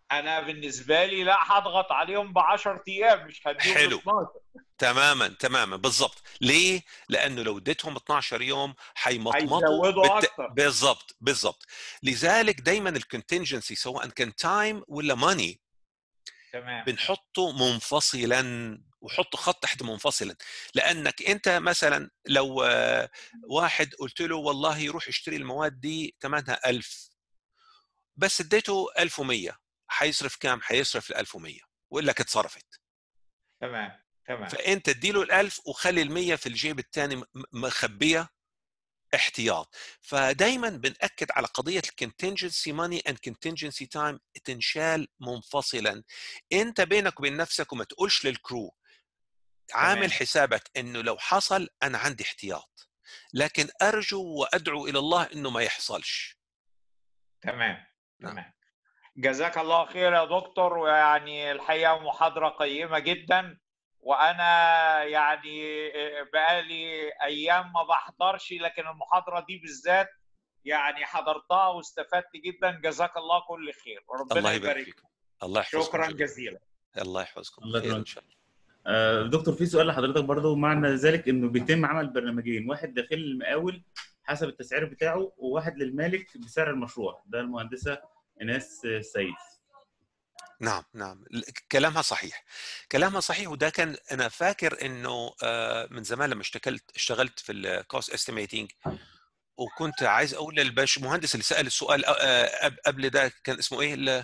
انا بالنسبه لي لا هضغط عليهم ب 10 ايام مش هديهم حلو. 12 تماما تماما بالضبط ليه لانه لو اديتهم 12 يوم حيمطمطوا هيزودوا أكتر. بالضبط بالضبط لذلك دائما الكونتنجنسي سواء كان تايم ولا ماني تمام بنحطه منفصلا وحط خط تحت منفصلا لانك انت مثلا لو آه، واحد قلت له والله يروح يشتري المواد دي ثمنها 1000 بس اديته 1100 حيصرف كام حيصرف ال 1100 ويقول لك اتصرفت تمام تمام فانت اديله ال 1000 وخلي ال 100 في الجيب الثاني مخبيه احتياط فدايما بنأكد على قضية الكونتنجنسي ماني اند كونتنجنسي تايم تنشال منفصلا انت بينك وبين نفسك وما تقولش للكرو عامل تمام. حسابك انه لو حصل انا عندي احتياط لكن ارجو وادعو الى الله انه ما يحصلش تمام نعم. تمام جزاك الله خير يا دكتور ويعني الحقيقه محاضره قيمه جدا وانا يعني بقالي ايام ما بحضرش لكن المحاضره دي بالذات يعني حضرتها واستفدت جدا جزاك الله كل خير وربنا الله يبارك يبارك فيكم الله يحفظكم شكرا جميعاً. جزيلا الله يحفظكم الله خير يكرمك. ان شاء الله آه، دكتور في سؤال لحضرتك برضو معنى ذلك انه بيتم عمل برنامجين واحد داخل المقاول حسب التسعير بتاعه وواحد للمالك بسعر المشروع ده المهندسه ايناس السيد نعم نعم ال- كلامها صحيح كلامها صحيح وده كان انا فاكر انه آه، من زمان لما اشتغلت اشتغلت في الكوست استيميتنج وكنت عايز اقول للباش مهندس اللي سال السؤال آه، قب- قبل ده كان اسمه ايه ال-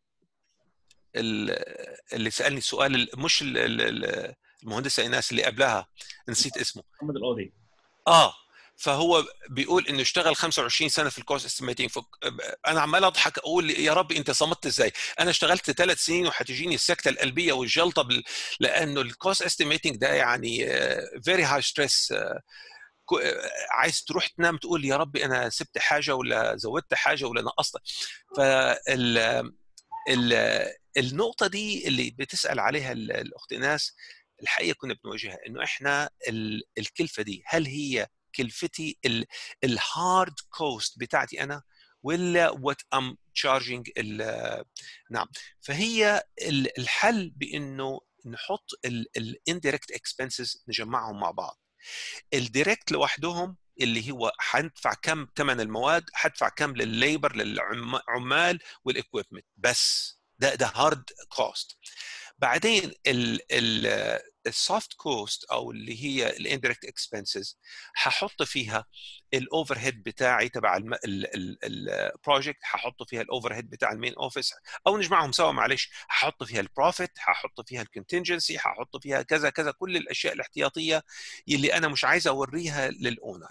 ال- اللي سالني السؤال ال- مش ال- ال- ال- المهندسه ايناس اللي قبلها نسيت اسمه محمد القاضي اه فهو بيقول انه اشتغل 25 سنه في الكوست استيميتنج انا عمال اضحك اقول يا رب انت صمت ازاي انا اشتغلت ثلاث سنين وهتجيني السكته القلبيه والجلطه بال... لانه الكوست استيميتنج ده يعني فيري هاي ستريس عايز تروح تنام تقول يا ربي انا سبت حاجه ولا زودت حاجه ولا نقصت فال ال... النقطه دي اللي بتسال عليها ال- الاخت ايناس الحقيقه كنا بنواجهها انه احنا ال- الكلفه دي هل هي كلفتي الهارد كوست بتاعتي انا ولا وات ام تشارجينج نعم فهي ال- الحل بانه نحط الانديركت اكسبنسز نجمعهم مع بعض الديركت لوحدهم اللي هو حندفع كم ثمن المواد حدفع كم للليبر للعمال والاكويبمنت بس ده ده هارد كوست بعدين السوفت كوست او اللي هي الانديركت اكسبنسز هحط فيها الاوفر هيد بتاعي تبع البروجكت هحط فيها الاوفر هيد بتاع المين اوفيس او نجمعهم سوا معلش هحط فيها البروفيت هحط فيها الكونتنجنسي هحط فيها كذا كذا كل الاشياء الاحتياطيه اللي انا مش عايز اوريها للاونر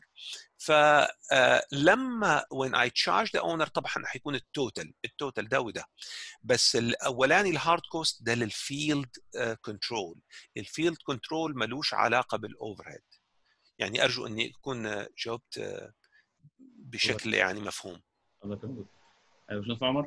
فلما when I charge the owner طبعا حيكون التوتال التوتال ده وده بس الاولاني الهارد كوست ده للفيلد كنترول الفيلد كنترول ملوش علاقه بالاوفر هيد يعني ارجو اني اكون آه، جاوبت آه، بشكل يعني مفهوم الله يكرمك آه، باشمهندس عمر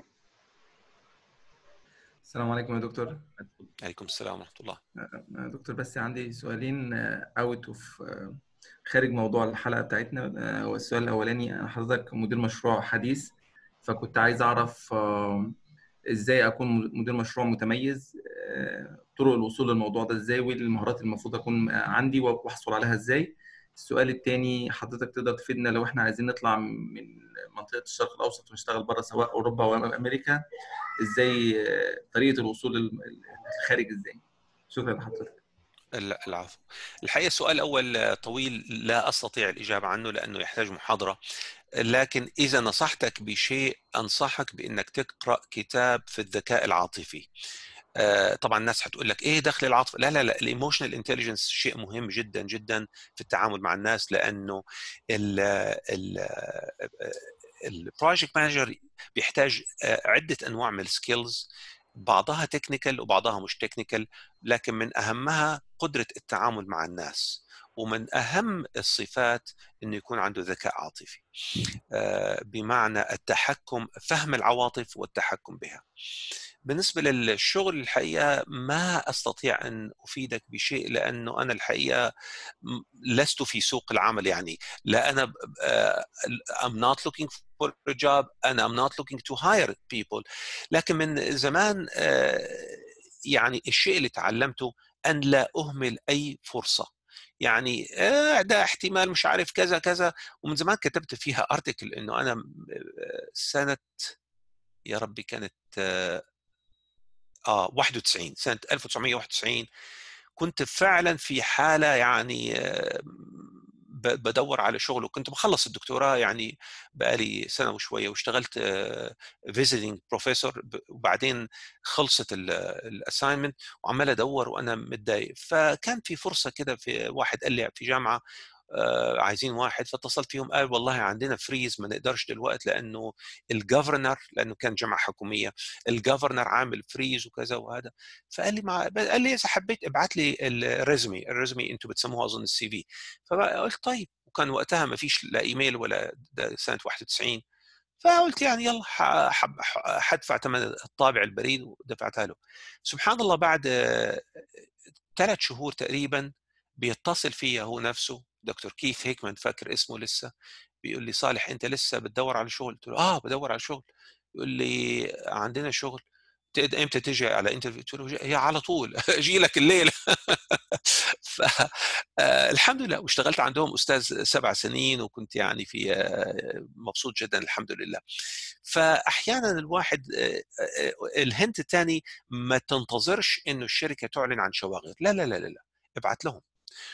السلام عليكم يا دكتور عليكم السلام ورحمه الله آه، دكتور بس عندي سؤالين اوت اوف خارج موضوع الحلقة بتاعتنا آه، هو السؤال الأولاني أنا حضرتك مدير مشروع حديث فكنت عايز أعرف آه، إزاي أكون مدير مشروع متميز آه، طرق الوصول للموضوع ده إزاي وإيه المهارات اللي المفروض أكون آه، عندي وأحصل عليها إزاي السؤال التاني حضرتك تقدر تفيدنا لو إحنا عايزين نطلع من منطقة الشرق الأوسط ونشتغل بره سواء أوروبا أو أمريكا إزاي آه، طريقة الوصول لل- للخارج إزاي شكرا لحضرتك لا العفو الحقيقه السؤال الاول طويل لا استطيع الاجابه عنه لانه يحتاج محاضره لكن اذا نصحتك بشيء انصحك بانك تقرا كتاب في الذكاء العاطفي آه، طبعا الناس هتقول لك ايه دخل العاطفه لا لا لا الايموشنال انتليجنس شيء مهم جدا جدا في التعامل مع الناس لانه ال ال البروجكت مانجر بيحتاج آه، عده انواع من السكيلز بعضها تكنيكال وبعضها مش تكنيكال لكن من اهمها قدره التعامل مع الناس ومن اهم الصفات انه يكون عنده ذكاء عاطفي آه، بمعنى التحكم فهم العواطف والتحكم بها بالنسبه للشغل الحقيقه ما استطيع ان افيدك بشيء لانه انا الحقيقه م- لست في سوق العمل يعني لا انا ب- آه، I'm not looking for a job and I'm not looking to hire people لكن من زمان يعني الشيء اللي تعلمته ان لا اهمل اي فرصه يعني ده احتمال مش عارف كذا كذا ومن زمان كتبت فيها ارتكل انه انا سنه يا ربي كانت اه 91 سنه 1991 كنت فعلا في حاله يعني بدور على شغل وكنت بخلص الدكتوراه يعني بقالي سنه وشويه واشتغلت فيزيتنج بروفيسور وبعدين خلصت الاساينمنت وعمال ادور وانا متضايق فكان في فرصه كده في واحد قال لي في جامعه عايزين واحد فاتصلت فيهم قال والله عندنا فريز ما نقدرش دلوقتي لانه الجفرنر لانه كان جامعه حكوميه الجفرنر عامل فريز وكذا وهذا فقال لي مع قال لي اذا حبيت ابعت لي الريزمي الريزمي انتم بتسموها اظن السي في فقلت طيب وكان وقتها ما فيش لا ايميل ولا ده سنه 91 فقلت يعني يلا حدفع ثمن الطابع البريد ودفعتها له سبحان الله بعد ثلاث شهور تقريبا بيتصل فيا هو نفسه دكتور كيث هيكمان فاكر اسمه لسه بيقول لي صالح انت لسه بتدور على شغل قلت له اه بدور على شغل يقول لي عندنا شغل امتى تجي على انترفيو قلت له هي على طول اجي لك الليله فالحمد لله واشتغلت عندهم استاذ سبع سنين وكنت يعني في مبسوط جدا الحمد لله فاحيانا الواحد الهنت الثاني ما تنتظرش انه الشركه تعلن عن شواغر لا لا لا لا, لا. ابعت لهم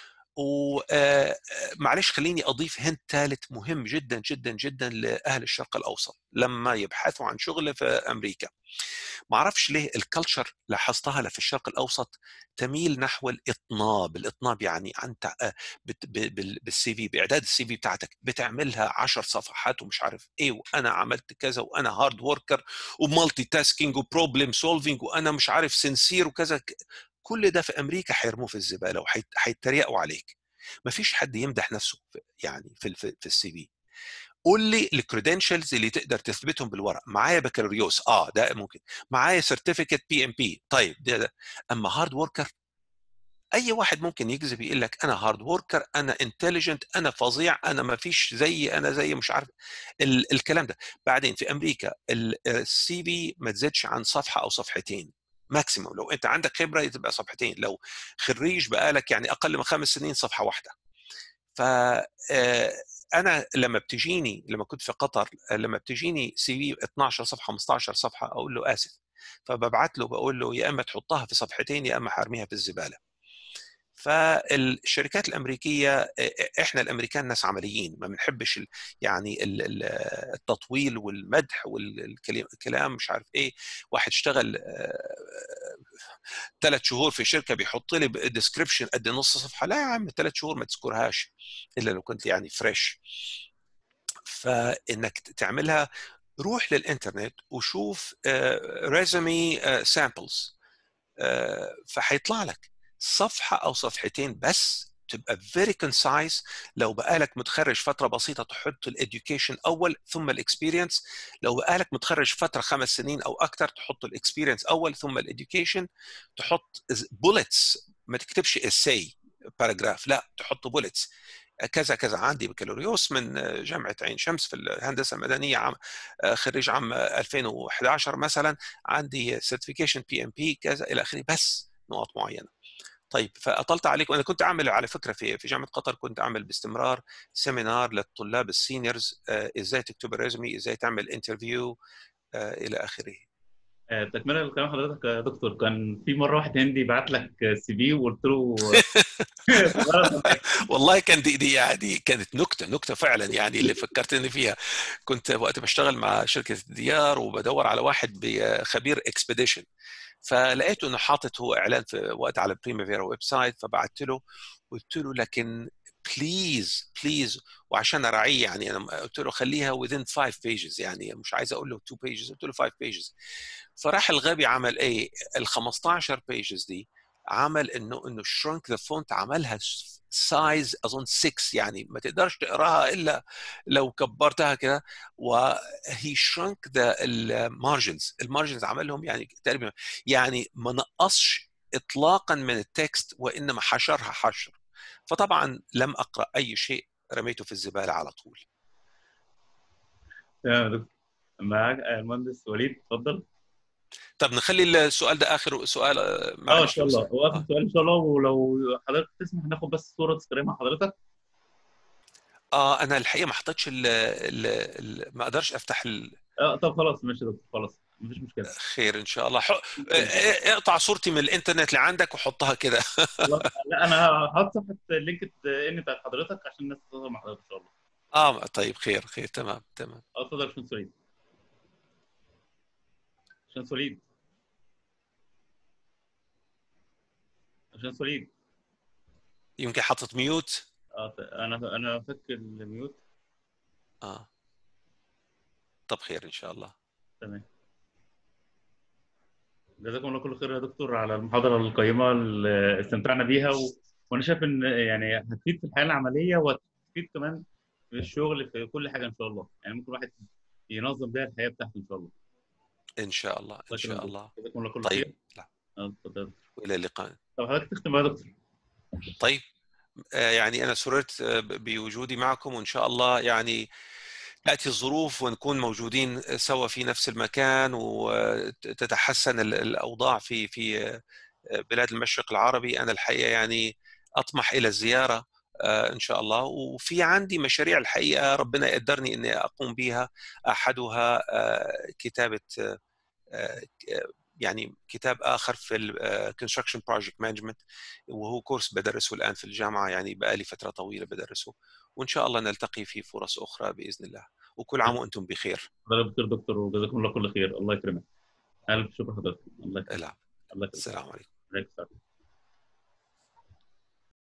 ومعلش خليني اضيف هنت ثالث مهم جدا جدا جدا لاهل الشرق الاوسط لما يبحثوا عن شغل في امريكا ما اعرفش ليه الكلتشر لاحظتها في الشرق الاوسط تميل نحو الاطناب الاطناب يعني انت بالسي في باعداد السي في بتاعتك بتعملها 10 صفحات ومش عارف ايه وانا عملت كذا وانا هارد وركر ومالتي تاسكينج وبروبلم سولفينج وانا مش عارف سنسير وكذا كل ده في امريكا هيرموه في الزباله وهيتريقوا عليك ما فيش حد يمدح نفسه يعني في في, في السي في قول لي الكريدنشلز اللي تقدر تثبتهم بالورق معايا بكالوريوس اه ده ممكن معايا سيرتيفيكت بي ام بي طيب ده, ده اما هارد وركر اي واحد ممكن يكذب يقول لك انا هارد وركر انا انتليجنت انا فظيع انا ما فيش زيي انا زي مش عارف ال الكلام ده بعدين في امريكا السي في ما تزيدش عن صفحه او صفحتين ماكسيموم لو انت عندك خبره تبقى صفحتين لو خريج بقالك يعني اقل من خمس سنين صفحه واحده ف انا لما بتجيني لما كنت في قطر لما بتجيني سي في 12 صفحه 15 صفحه اقول له اسف فببعت له بقول له يا اما تحطها في صفحتين يا اما حرميها في الزباله فالشركات الامريكيه احنا الامريكان ناس عمليين ما بنحبش يعني التطويل والمدح والكلام مش عارف ايه واحد اشتغل ثلاث شهور في شركه بيحط لي ديسكربشن قد نص صفحه لا يا عم ثلاث شهور ما تذكرهاش الا لو كنت يعني فريش فانك تعملها روح للانترنت وشوف ريزومي سامبلز فهيطلع لك صفحه او صفحتين بس تبقى very concise لو بقالك متخرج فتره بسيطه تحط الاديوكيشن اول ثم الاكسبيرينس لو بقالك متخرج فتره خمس سنين او اكثر تحط الاكسبيرينس اول ثم الاديوكيشن تحط بولتس ما تكتبش اساي باراجراف لا تحط بولتس كذا كذا عندي بكالوريوس من جامعه عين شمس في الهندسه المدنيه عام خريج عام 2011 مثلا عندي سيرتيفيكيشن بي ام بي كذا الى اخره بس نقط معينه طيب فاطلت عليكم انا كنت اعمل على فكره في في جامعه قطر كنت اعمل باستمرار سيمينار للطلاب السينيورز ازاي تكتب الريزومي ازاي تعمل انترفيو الى اخره تكمله لكلام حضرتك يا دكتور كان في مره واحد هندي بعت لك سي في وقلت له والله كان دي دي يعني كانت نكته نكته فعلا يعني اللي فكرتني فيها كنت وقت بشتغل مع شركه ديار وبدور على واحد خبير اكسبيديشن فلقيته انه حاطط هو اعلان في وقت على بريمافيرا ويب سايت فبعت له قلت له لكن بليز بليز وعشان اراعيه يعني انا قلت له خليها within 5 pages يعني مش عايز اقول له 2 pages قلت له 5 pages فراح الغبي عمل ايه ال 15 pages دي عمل انه انه شرنك ذا فونت عملها سايز اظن 6 يعني ما تقدرش تقراها الا لو كبرتها كده وهي شرنك ذا المارجنز المارجنز عملهم يعني تقريبا يعني ما نقصش اطلاقا من التكست وانما حشرها حشر فطبعا لم اقرا اي شيء رميته في الزباله على طول تمام يا دكتور معاك المهندس وليد اتفضل طب نخلي السؤال ده اخر سؤال آه، اه ان معلش شاء بس. الله هو اخر آه. سؤال ان شاء الله ولو حضرتك تسمح ناخد بس صوره تذكاريه مع حضرتك اه انا الحقيقه ما حطيتش ال ال ال ما اقدرش افتح ال- اه طب خلاص ماشي يا دكتور خلاص مفيش مشكله خير ان شاء الله حق... اه، اه، اقطع صورتي من الانترنت اللي عندك وحطها كده خلاص. لا انا هحط صفحه لينك ان بتاعت حضرتك عشان الناس تظهر مع حضرتك ان شاء الله اه طيب خير خير تمام تمام اه اتفضل يا باشمهندس وليد باشمهندس وليد باشمهندس وليد يمكن حطت ميوت اه ط- انا انا فك الميوت اه طب خير ان شاء الله تمام جزاكم الله كل خير يا دكتور على المحاضرة القيمة اللي استمتعنا بيها و... وأنا شايف إن يعني هتفيد في الحياة العملية وهتفيد كمان في الشغل في كل حاجة إن شاء الله يعني ممكن الواحد ينظم بيها الحياة بتاعته إن شاء الله ان شاء الله ان الله شاء يكرمك. الله جزاكم الله كل طيب خير لا. اه اتفضل والى اللقاء طب حضرتك تختم بقى يا دكتور طيب آه، يعني انا سررت آه، ب- بوجودي معكم وان شاء الله يعني تاتي الظروف ونكون موجودين سوا في نفس المكان وتتحسن ال- الاوضاع في في آه، بلاد المشرق العربي انا الحقيقه يعني اطمح الى الزياره آه، ان شاء الله وفي عندي مشاريع الحقيقه ربنا يقدرني اني اقوم بها احدها آه، كتابه آه، آه، يعني كتاب اخر في الكونستراكشن بروجكت مانجمنت وهو كورس بدرسه الان في الجامعه يعني بقالي فتره طويله بدرسه وان شاء الله نلتقي في فرص اخرى باذن الله وكل عام وانتم بخير حضرتك دكتور دكتور وجزاكم الله كل خير الله يكرمك ألف شكر حضرتك الله يكرمك لا الله يكرمك السلام عليكم عليك السلام